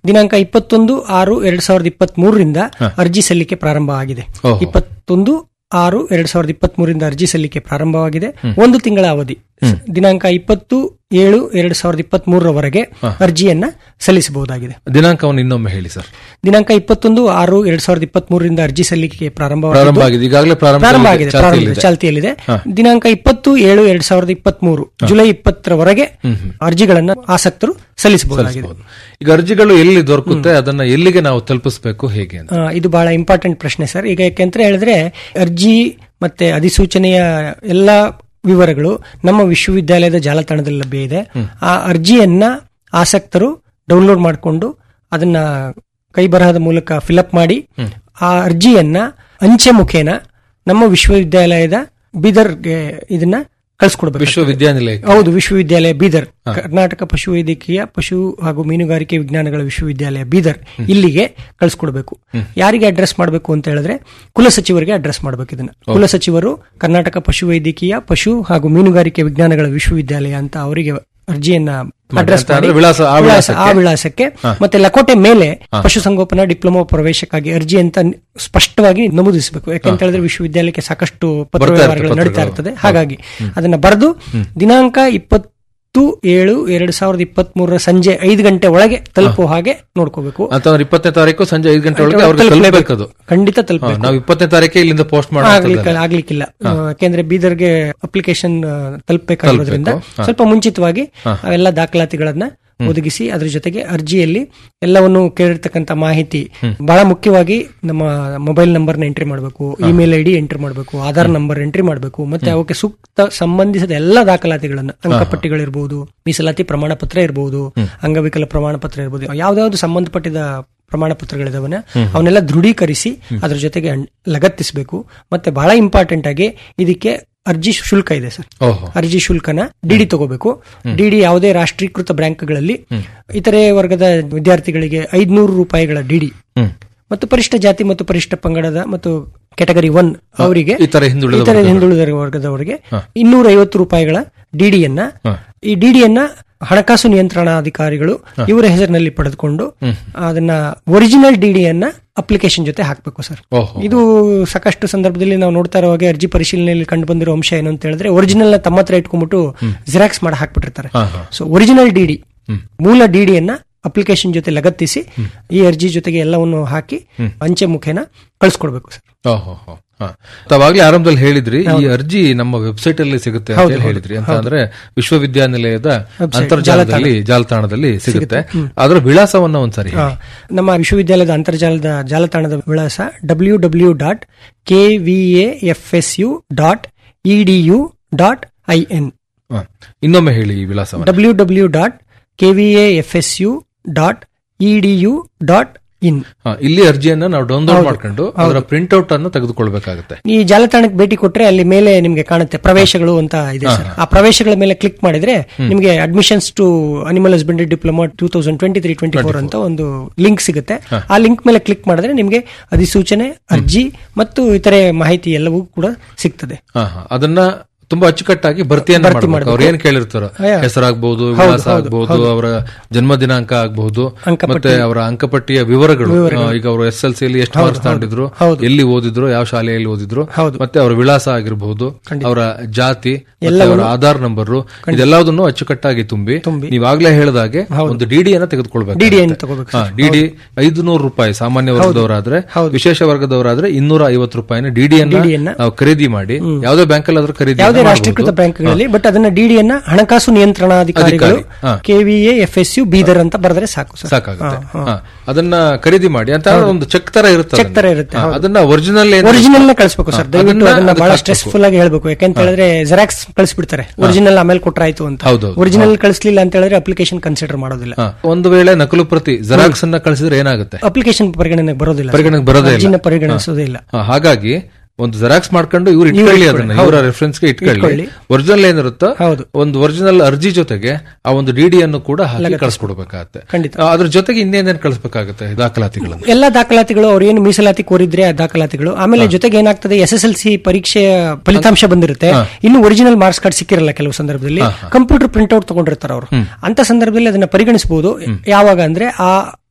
ದಿನಾಂಕ ಇಪ್ಪತ್ತೊಂದು ಆರು ಎರಡ್ ಸಾವಿರದ ಇಪ್ಪತ್ತ್ ಮೂರರಿಂದ ಅರ್ಜಿ ಸಲ್ಲಿಕೆ ಪ್ರಾರಂಭ ಆಗಿದೆ ಓಹೋ. ಇಪ್ಪತ್ತೊಂದು ಆರು ಎರಡ್ ಸಾವಿರದ ಇಪ್ಪತ್ತ್ ಮೂರರಿಂದ ಅರ್ಜಿ ಸಲ್ಲಿಕೆ ಪ್ರಾರಂಭವಾಗಿದೆ ಒಂದು ತಿಂಗಳ ಅವಧಿ ದಿನಾಂಕ ಇಪ್ಪತ್ತು ಏಳು ಎರಡ್ ಸಾವಿರದ ಇಪ್ಪತ್ತ್ ಮೂರರವರೆಗೆ ಅರ್ಜಿಯನ್ನ ಸಲ್ಲಿಸಬಹುದಾಗಿದೆ ದಿನಾಂಕವನ್ನು ಇನ್ನೊಮ್ಮೆ ಹೇಳಿ ಸರ್ ದಿನಾಂಕ ಇಪ್ಪತ್ತೊಂದು ಆರು ಎರಡ್ ಸಾವಿರದ ಇಪ್ಪತ್ತ್ ಮೂರರಿಂದ ಅರ್ಜಿ ಸಲ್ಲಿಕೆ ಪ್ರಾರಂಭ ಪ್ರಾರಂಭವಾಗಿದೆ ಆಗಿದೆ ಈಗಾಗಲೇ ಪ್ರಾರಂಭ ಪ್ರಾರಂಭ ಆಗಿದೆ ಪ್ರಾರಂಭ ಚಾಲ್ತಿಯಲ್ಲಿದೆ ದಿನಾಂಕ ಇಪ್ಪತ್ತು ಏಳು ಎರಡ್ ಸಾವಿರದ ಇಪ್ಪತ್ತ್ ಮೂರು ಜುಲೈ ಇಪ್ಪತ್ತರವರೆಗೆ ಅರ್ಜಿಗಳನ್ನ ಆಸಕ್ತರು ಸಲ್ಲಿಸಬಹುದಾಗಿದೆ ಈಗ ಅರ್ಜಿಗಳು ಎಲ್ಲಿ ದೊರಕುತ್ತೆ ಅದನ್ನ ಎಲ್ಲಿಗೆ ನಾವು ತಲುಪಿಸಬೇಕು ಹೇಗೆ ಅಂತ ಆ, ಇದು ಬಹಳ ಇಂಪಾರ್ಟೆಂಟ್ ಪ್ರಶ್ನೆ ಸರ್ ಈಗ ಯಾಕೆಂತ ಹೇಳಿದ್ರೆ ಅರ್ಜಿ ಮತ್ತೆ ಅಧಿಸೂಚನೆಯ ಎಲ್ಲ ವಿವರಗಳು ನಮ್ಮ ವಿಶ್ವವಿದ್ಯಾಲಯದ ಜಾಲತಾಣದಲ್ಲಿ ಲಭ್ಯ ಇದೆ ಆ ಅರ್ಜಿಯನ್ನ ಆಸಕ್ತರು ಡೌನ್ಲೋಡ್ ಮಾಡಿಕೊಂಡು ಅದನ್ನ ಕೈ ಬರಹದ ಮೂಲಕ ಫಿಲಪ್ ಮಾಡಿ ಆ ಅರ್ಜಿಯನ್ನ ಅಂಚೆ ಮುಖೇನ ನಮ್ಮ ವಿಶ್ವವಿದ್ಯಾಲಯದ ಬೀದರ್ಗೆ ಇದನ್ನ ಕಳಿಸ್ಕೊಡ್ಬೇಕು ವಿಶ್ವವಿದ್ಯಾನಿಲಯ ಹೌದು ವಿಶ್ವವಿದ್ಯಾಲಯ ಬೀದರ್ ಕರ್ನಾಟಕ ಪಶುವೈದ್ಯಕೀಯ ಪಶು ಹಾಗೂ ಮೀನುಗಾರಿಕೆ ವಿಜ್ಞಾನಗಳ ವಿಶ್ವವಿದ್ಯಾಲಯ ಬೀದರ್ ಇಲ್ಲಿಗೆ ಕಳಿಸ್ಕೊಡ್ಬೇಕು ಯಾರಿಗೆ ಅಡ್ರೆಸ್ ಮಾಡಬೇಕು ಅಂತ ಹೇಳಿದ್ರೆ ಕುಲಸಚಿವರಿಗೆ ಅಡ್ರೆಸ್ ಮಾಡಬೇಕು ಇದನ್ನ ಕುಲಸಚಿವರು ಕರ್ನಾಟಕ ಪಶುವೈದ್ಯಕೀಯ ಪಶು ಹಾಗೂ ಮೀನುಗಾರಿಕೆ ವಿಜ್ಞಾನಗಳ ವಿಶ್ವವಿದ್ಯಾಲಯ ಅಂತ ಅವರಿಗೆ ಅರ್ಜಿಯನ್ನ ಅಡ್ರೆಸ್ ಅಂತ ಮಾಡಿ ಅಂದ್ರೆ ವಿಳಾಸ ಆ ವಿಳಾಸ ಆ ವಿಳಾಸಕ್ಕೆ? ವಿಳಾಸಕ್ಕೆ ಮತ್ತೆ ಲಕೋಟೆ ಮೇಲೆ ಪಶುಸಂಗೋಪನಾ ಡಿಪ್ಲೊಮಾ ಪ್ರವೇಶಕ್ಕಾಗಿ ಅರ್ಜಿ ಅಂತ ಸ್ಪಷ್ಟವಾಗಿ ನಮೂದಿಸಬೇಕು ಯಾಕಂತ ಹೇಳಿದ್ರೆ ವಿಶ್ವವಿದ್ಯಾಲಯಕ್ಕೆ ಸಾಕಷ್ಟು ಪತ್ರ ಬರ್ತಾ ಇರ್ತದೆ ವ್ಯವಹಾರಗಳು ನಡೀತಾ ಪತ್ರಗಳು. ಇರ್ತದೆ ಹಾಗಾಗಿ ಅದನ್ನ ಬರೆದು ದಿನಾಂಕ ಇಪ್ಪತ್ತು ಏಳು ಎರಡ್ ಸಾವಿರದ ಇಪ್ಪತ್ತ್ ಮೂರರ ಸಂಜೆ ಐದು ಗಂಟೆ ಒಳಗೆ ತಲುಪುವ ಹಾಗೆ ನೋಡ್ಕೋಬೇಕು ಅಂತಂದ್ರೆ ಇಪ್ಪತ್ತನೇ ತಾರೀಕು ಸಂಜೆ ಐದು ಗಂಟೆ ಒಳಗೆ ಅವ್ರಿಗೆ ತಲುಪ್ಲೇಬೇಕು. ತಲುಪಬೇಕು ಅದು ಖಂಡಿತ ಹಾ, ತಲುಪಬೇಕು ನಾವು ಇಪ್ಪತ್ತನೇ ತಾರೀಕೆ ಇಲ್ಲಿಂದ ಪೋಸ್ಟ್ ಮಾಡಿ ಆಗ್ಲಿಕ್ಕೆ ಆಗ್ಲಿಕ್ಕಿಲ್ಲ ಆ, ಯಾಕೆಂದ್ರೆ ಬೀದರ್ಗೆ ಅಪ್ಲಿಕೇಶನ್ ತಲುಪಬೇಕಾಗಿರೋದ್ರಿಂದ ಸ್ವಲ್ಪ ಮುಂಚಿತವಾಗಿ ಅವೆಲ್ಲ ದಾಖಲಾತಿಗಳನ್ನ ಒದಗಿಸಿ ಅದ್ರ ಜೊತೆಗೆ ಅರ್ಜಿಯಲ್ಲಿ ಎಲ್ಲವನ್ನು ಕೇಳಿರ್ತಕ್ಕಂಥ ಮಾಹಿತಿ ಬಹಳ ಮುಖ್ಯವಾಗಿ ನಮ್ಮ ಮೊಬೈಲ್ ನಂಬರ್ನ ಎಂಟ್ರಿ ಮಾಡಬೇಕು ಇಮೇಲ್ ಐ ಡಿ ಎಂಟ್ರಿ ಮಾಡಬೇಕು ಆಧಾರ್ ನಂಬರ್ ಎಂಟ್ರಿ ಮಾಡಬೇಕು ಮತ್ತೆ ಅವಕ್ಕೆ ಸೂಕ್ತ ಸಂಬಂಧಿಸಿದ ಎಲ್ಲ ದಾಖಲಾತಿಗಳನ್ನ ಅಂಕಪಟ್ಟಿಗಳಿರ್ಬೋದು ಮೀಸಲಾತಿ ಪ್ರಮಾಣ ಪತ್ರ ಇರಬಹುದು ಅಂಗವಿಕಲ ಪ್ರಮಾಣ ಪತ್ರ ಇರಬಹುದು ಯಾವ್ದಾವ್ದು ಸಂಬಂಧಪಟ್ಟಿದ ಪ್ರಮಾಣ ಪತ್ರಗಳಿದಾವನ್ನ ಅವನ್ನೆಲ್ಲ ದೃಢೀಕರಿಸಿ ಅದ್ರ ಜೊತೆಗೆ ಅಣ್- ಲಗತ್ತಿಸಬೇಕು ಮತ್ತೆ ಬಹಳ ಇಂಪಾರ್ಟೆಂಟ್ ಆಗಿ ಇದಕ್ಕೆ ಅರ್ಜಿ ಶುಲ್ಕ ಇದೆ ಸರ್ ಓಹೋ ಅರ್ಜಿ ಶುಲ್ಕನ ಡಿಡಿ ತಗೋಬೇಕು ಡಿಡಿ ಯಾವುದೇ ರಾಷ್ಟ್ರೀಕೃತ ಬ್ಯಾಂಕ್ಗಳಲ್ಲಿ ಇತರೆ ವರ್ಗದ ವಿದ್ಯಾರ್ಥಿಗಳಿಗೆ ಐದ್ನೂರು ರೂಪಾಯಿಗಳ ಡಿಡಿ ಹ್ಮ್ ಮತ್ತು ಪರಿಷ್ಠ ಜಾತಿ ಮತ್ತು ಪರಿಷ್ಠ ಪಂಗಡದ ಮತ್ತು ಕೆಟಗರಿ ಒನ್ ಅವರಿಗೆ ಇತರ ಹಿಂದುಳಿದ ಇತರ ಹಿಂದುಳಿದ ವರ್ಗದವರಿಗೆ ಇನ್ನೂರ ಐವತ್ತು ರೂಪಾಯಿಗಳ ಡಿಡಿಯನ್ನ ಈ ಡಿಡಿಯನ್ನ ಹಣಕಾಸು ನಿಯಂತ್ರಣಾಧಿಕಾರಿಗಳು ಇವರ ಹೆಸರಿನಲ್ಲಿ ಪಡೆದುಕೊಂಡು ಅದನ್ನ ಒರಿಜಿನಲ್ ಡಿಡಿಯನ್ನ ಅಪ್ಲಿಕೇಶನ್ ಜೊತೆ ಹಾಕಬೇಕು ಸರ್ ಓಹೋ ಇದು ಸಾಕಷ್ಟು ಸಂದರ್ಭದಲ್ಲಿ ನಾವು ನೋಡ್ತಾ ಇರೋ ಹಾಗೆ ಅರ್ಜಿ ಪರಿಶೀಲನೆಯಲ್ಲಿ ಕಂಡು ಬಂದಿರೋ ಅಂಶ ಏನು ಅಂತ ಹೇಳಿದ್ರೆ ಒರಿಜಿನಲ್ ನ ತಮ್ಮ ಹತ್ರ ಇಟ್ಕೊಂಡ್ಬಿಟ್ಟು ಜೆರಾಕ್ಸ್ ಮಾಡಿ ಹಾಕ್ಬಿಟ್ಟಿರ್ತಾರೆ ಹಾ, ಹಾ. ಸೊ ಒರಿಜಿನಲ್ ಡಿಡಿ ಮೂಲ ಡಿಡಿಯನ್ನ ಅಪ್ಲಿಕೇಶನ್ ಜೊತೆ ಲಗತ್ತಿಸಿ ಈ ಅರ್ಜಿ ಜೊತೆಗೆ ಎಲ್ಲವನ್ನು ಹಾಕಿ ಅಂಚೆ ಮುಖೇನ ಕಳಿಸ್ಕೊಡ್ಬೇಕು ಸರ್ ಓಹೋ ಹೋ. ಹಾ. ತಾವಾಗ್ಲೇ ಆರಂಭದಲ್ಲಿ ಹೇಳಿದ್ರಿ ಈ ಅರ್ಜಿ ನಮ್ಮ ವೆಬ್ಸೈಟ್ ಅಲ್ಲಿ ಸಿಗುತ್ತೆ ಅಂತ ಹೇಳಿ ಹೇಳಿದ್ರಿ ಅಂತ ಅಂದ್ರೆ ವಿಶ್ವವಿದ್ಯಾನಿಲಯದ ಅಂತರ್ಜಾಲದಲ್ಲಿ ಜಾಲತಾಣದಲ್ಲಿ ಸಿಗುತ್ತೆ ಅದರ ವಿಳಾಸವನ್ನ ಒಂದ್ಸರಿ ಹೇಳಿ. ಆ, ನಮ್ಮ ವಿಶ್ವವಿದ್ಯಾಲಯದ ಅಂತರ್ಜಾಲದ ಜಾಲತಾಣದ ವಿಳಾಸ W W dot K V F S U dot E D U dot I N ಹಾ. ಇನ್ನೊಮ್ಮೆ ಹೇಳಿ ಈ ವಿಳಾಸವನ್ನ W W dot K V F S U dot E D U dot in ಹಾ, ಇಲ್ಲಿ ಅರ್ಜಿಯನ್ನ ನಾವು ಡೌನ್ಲೋಡ್ ಮಾಡ್ಕೊಂಡು ಅದರ ಪ್ರಿಂಟ್ಔಟ್ ಅನ್ನು ತೆಗೆದುಕೊಳ್ಬೇಕಾಗುತ್ತೆ ಈ ಜಾಲತಾಣಕ್ಕೆ ಭೇಟಿ ಕೊಟ್ರೆ ಅಲ್ಲಿ ಮೇಲೆ ನಿಮ್ಗೆ ಕಾಣುತ್ತೆ ಪ್ರವೇಶಗಳು ಅಂತ ಇದೆ ಸರ್ ಆ ಪ್ರವೇಶಗಳ ಮೇಲೆ ಕ್ಲಿಕ್ ಮಾಡಿದ್ರೆ ನಿಮಗೆ admissions to animal husbandry diploma two thousand twenty three twenty four ಅಂತ ಒಂದು ಲಿಂಕ್ ಸಿಗುತ್ತೆ ಆ ಲಿಂಕ್ ಮೇಲೆ ಕ್ಲಿಕ್ ಮಾಡಿದ್ರೆ ನಿಮಗೆ ಅಧಿಸೂಚನೆ ಅರ್ಜಿ ಮತ್ತು ಇತರೆ ಮಾಹಿತಿ ಎಲ್ಲವೂ ಕೂಡ ಸಿಗ್ತದೆ ಹಾ, ಹಾ. ಅದನ್ನ ತುಂಬಾ ಅಚ್ಚುಕಟ್ಟಾಗಿ ಭರ್ತಿಯನ್ನ ಮಾಡ್ಬೇಕು ಅವ್ರು ಏನ್ ಕೇಳಿರ್ತಾರೋ ಹೆಸರಾಗಬಹುದು ವಿಳಾಸ ಆಗಬಹುದು ಅವರ ಜನ್ಮ ದಿನಾಂಕ ಆಗಬಹುದು ಮತ್ತೆ ಅವರ ಅಂಕಪಟ್ಟಿಯ ವಿವರಗಳು ಆ, ಈಗ ಅವರು ಎಸ್ ಎಲ್ ಸಿ ಎಷ್ಟು ಮಾರ್ಕ್ಸ್ ತಗೊಂಡಿದ್ರು ಎಲ್ಲಿ ಓದಿದ್ರು ಯಾವ ಶಾಲೆಯಲ್ಲಿ ಓದಿದ್ರು ಮತ್ತೆ ಅವರ ವಿಳಾಸ ಆಗಿರಬಹುದು ಅವರ ಜಾತಿ ಮತ್ತೆ ಅವರ ಆಧಾರ್ ನಂಬರ್ ಇದೆಲ್ಲದನ್ನು ಅಚ್ಚುಕಟ್ಟಾಗಿ ತುಂಬಿ ನೀವಾಗ್ಲೇ ಹೇಳಿದಾಗೆ ಒಂದು ಡಿಡಿಯನ್ನ ತೆಗೆದುಕೊಳ್ಬೇಕು ಡಿಡಿಯನ್ನು ತಗೋಬೇಕು ಡಿಡಿ ಐದು ನೂರು ರೂಪಾಯಿ ಸಾಮಾನ್ಯ ವರ್ಗದವರಾದ್ರೆ ವಿಶೇಷ ವರ್ಗದವರಾದ್ರೆ ಇನ್ನೂರ ಐವತ್ತು ರೂಪಾಯಿನ ಡಿಡಿಯನ್ನ ನಾವು ಖರೀದಿ ಮಾಡಿ ಯಾವುದೇ ಬ್ಯಾಂಕ್ ಅಲ್ಲಿ ಆದ್ರೂ ಖರೀದಿ ಯಾವುದೇ ರಾಷ್ಟ್ರೀಕೃತ ಬ್ಯಾಂಕ್ಗಳಲ್ಲಿ ಬಟ್ ಅದನ್ನ ಡಿಡಿಯನ್ನ ಹಣಕಾಸು ನಿಯಂತ್ರಣಾಧಿಕಾರಿಗಳು ಹಾ. K V A F S U Bidar ಅಂತ ಬರೆದ್ರೆ ಸಾಕು ಸರ್ ಸಾಕಾಗುತ್ತೆ ಹಾ. ಅದನ್ನ ಖರೀದಿ ಮಾಡಿ ಅಂತ ಒಂದು ಚೆಕ್ ತರ ಇರುತ್ತೆ ಚೆಕ್ ತರ ಇರುತ್ತೆ, ಹಾ, ಹೌದು. ಅದನ್ನ ಒರಿಜಿನಲ್ ಒರಿಜಿನಲ್ ನ ಕಳಿಸ್ಬೇಕು ಸರ್ ದಯವಿಟ್ಟು ಅದನ್ನ ಅದನ್ನ ಬಹಳ ಅದಕ್ಕೆ ಸ್ಟ್ರೆಸ್ಫುಲ್ ಆಗಿ ಹೇಳ್ಬೇಕು ಯಾಕಂತ ಹೇಳಿದ್ರೆ ಜೆರಾಕ್ಸ್ ಕಳಿಸ್ಬಿಡ್ತಾರೆ ಒರಿಜಿನಲ್ ಆಮೇಲೆ ಕೊಟ್ರಾಯ್ತು ಅಂತ ಹೌದೌದು. ಒರಿಜಿನಲ್ ಕಳಿಸ್ಲಿಲ್ಲ ಅಂತ ಹೇಳಿದ್ರೆ ಅಪ್ಲಿಕೇಶನ್ ಕನ್ಸಿಡರ್ ಮಾಡೋದಿಲ್ಲ ಹಾ. ಒಂದು ವೇಳೆ ನಕಲು ಪ್ರತಿ ಜೆರಾಕ್ಸ್ ಅನ್ನ ಕಳಿಸಿದ್ರೆ ಏನಾಗುತ್ತೆ ಅಪ್ಲಿಕೇಶನ್ ಪರಿಗಣನೆಗೆ ಬರೋದಿಲ್ಲ ಪರಿಗಣನೆಗೆ ಬರೋದೇ ಇಲ್ಲ. ಅರ್ಜಿನ ಪರಿಗಣಿಸೋದೇ ಇಲ್ಲ ಹಾ, ಹಾಗಾಗಿ ಒಂದು ಜೆರಾಕ್ಸ್ ಮಾಡ್ಕೊಂಡು ಇವ್ರು ಇಟ್ಕೊಳ್ಳಿ ಅದನ್ನ ಇವರ ರೆಫರೆನ್ಸ್ ಗೆ ಇಟ್ಕೊಳ್ಳಿ ಇಟ್ಕೊಳ್ಳಿ. ಒರಿಜಿನಲ್ ಏನಿರುತ್ತೋ ಹೌದು. ಒಂದು ಒರಿಜಿನಲ್ ಅರ್ಜಿ ಜೊತೆಗೆ ಆ ಒಂದು ಡಿಡಿಯನ್ನು ಕೂಡ ಹಾಕಿ ಕಳಿಸ್ಕೊಡ್ಬೇಕಾಗತ್ತೆ ಖಂಡಿತ. ಆ, ಅದ್ರ ಜೊತೆಗೆ ಇನ್ನೇನೇನ್ ಕಳಿಸ್ಬೇಕಾಗತ್ತೆ ದಾಖಲಾತಿಗಳನ್ನು ಎಲ್ಲ ದಾಖಲಾತಿಗಳು ಅವ್ರು ಏನು ಮೀಸಲಾತಿ ಕೋರಿದ್ರೆ ಆ ದಾಖಲಾತಿಗಳು ಆಮೇಲೆ ಜೊತೆಗೆ ಏನಾಗ್ತದೆ ಎಸ್ ಎಸ್ ಎಲ್ ಸಿ ಪರೀಕ್ಷೆಯ ಫಲಿತಾಂಶ ಬಂದಿರುತ್ತೆ ಇನ್ನು ಒರಿಜಿನಲ್ ಮಾರ್ಕ್ಸ್ ಕಾರ್ಡ್ ಸಿಕ್ಕಿರಲ್ಲ ಕೆಲವು ಸಂದರ್ಭದಲ್ಲಿ ಕಂಪ್ಯೂಟರ್ ಪ್ರಿಂಟ್ಔಟ್ ತಗೊಂಡಿರ್ತಾರೆ ಅವರು ಅಂತ ಸಂದರ್ಭದಲ್ಲಿ ಅದನ್ನ ಪರಿಗಣಿಸಬಹುದು ಯಾವಾಗ ಅಂದ್ರೆ ಆ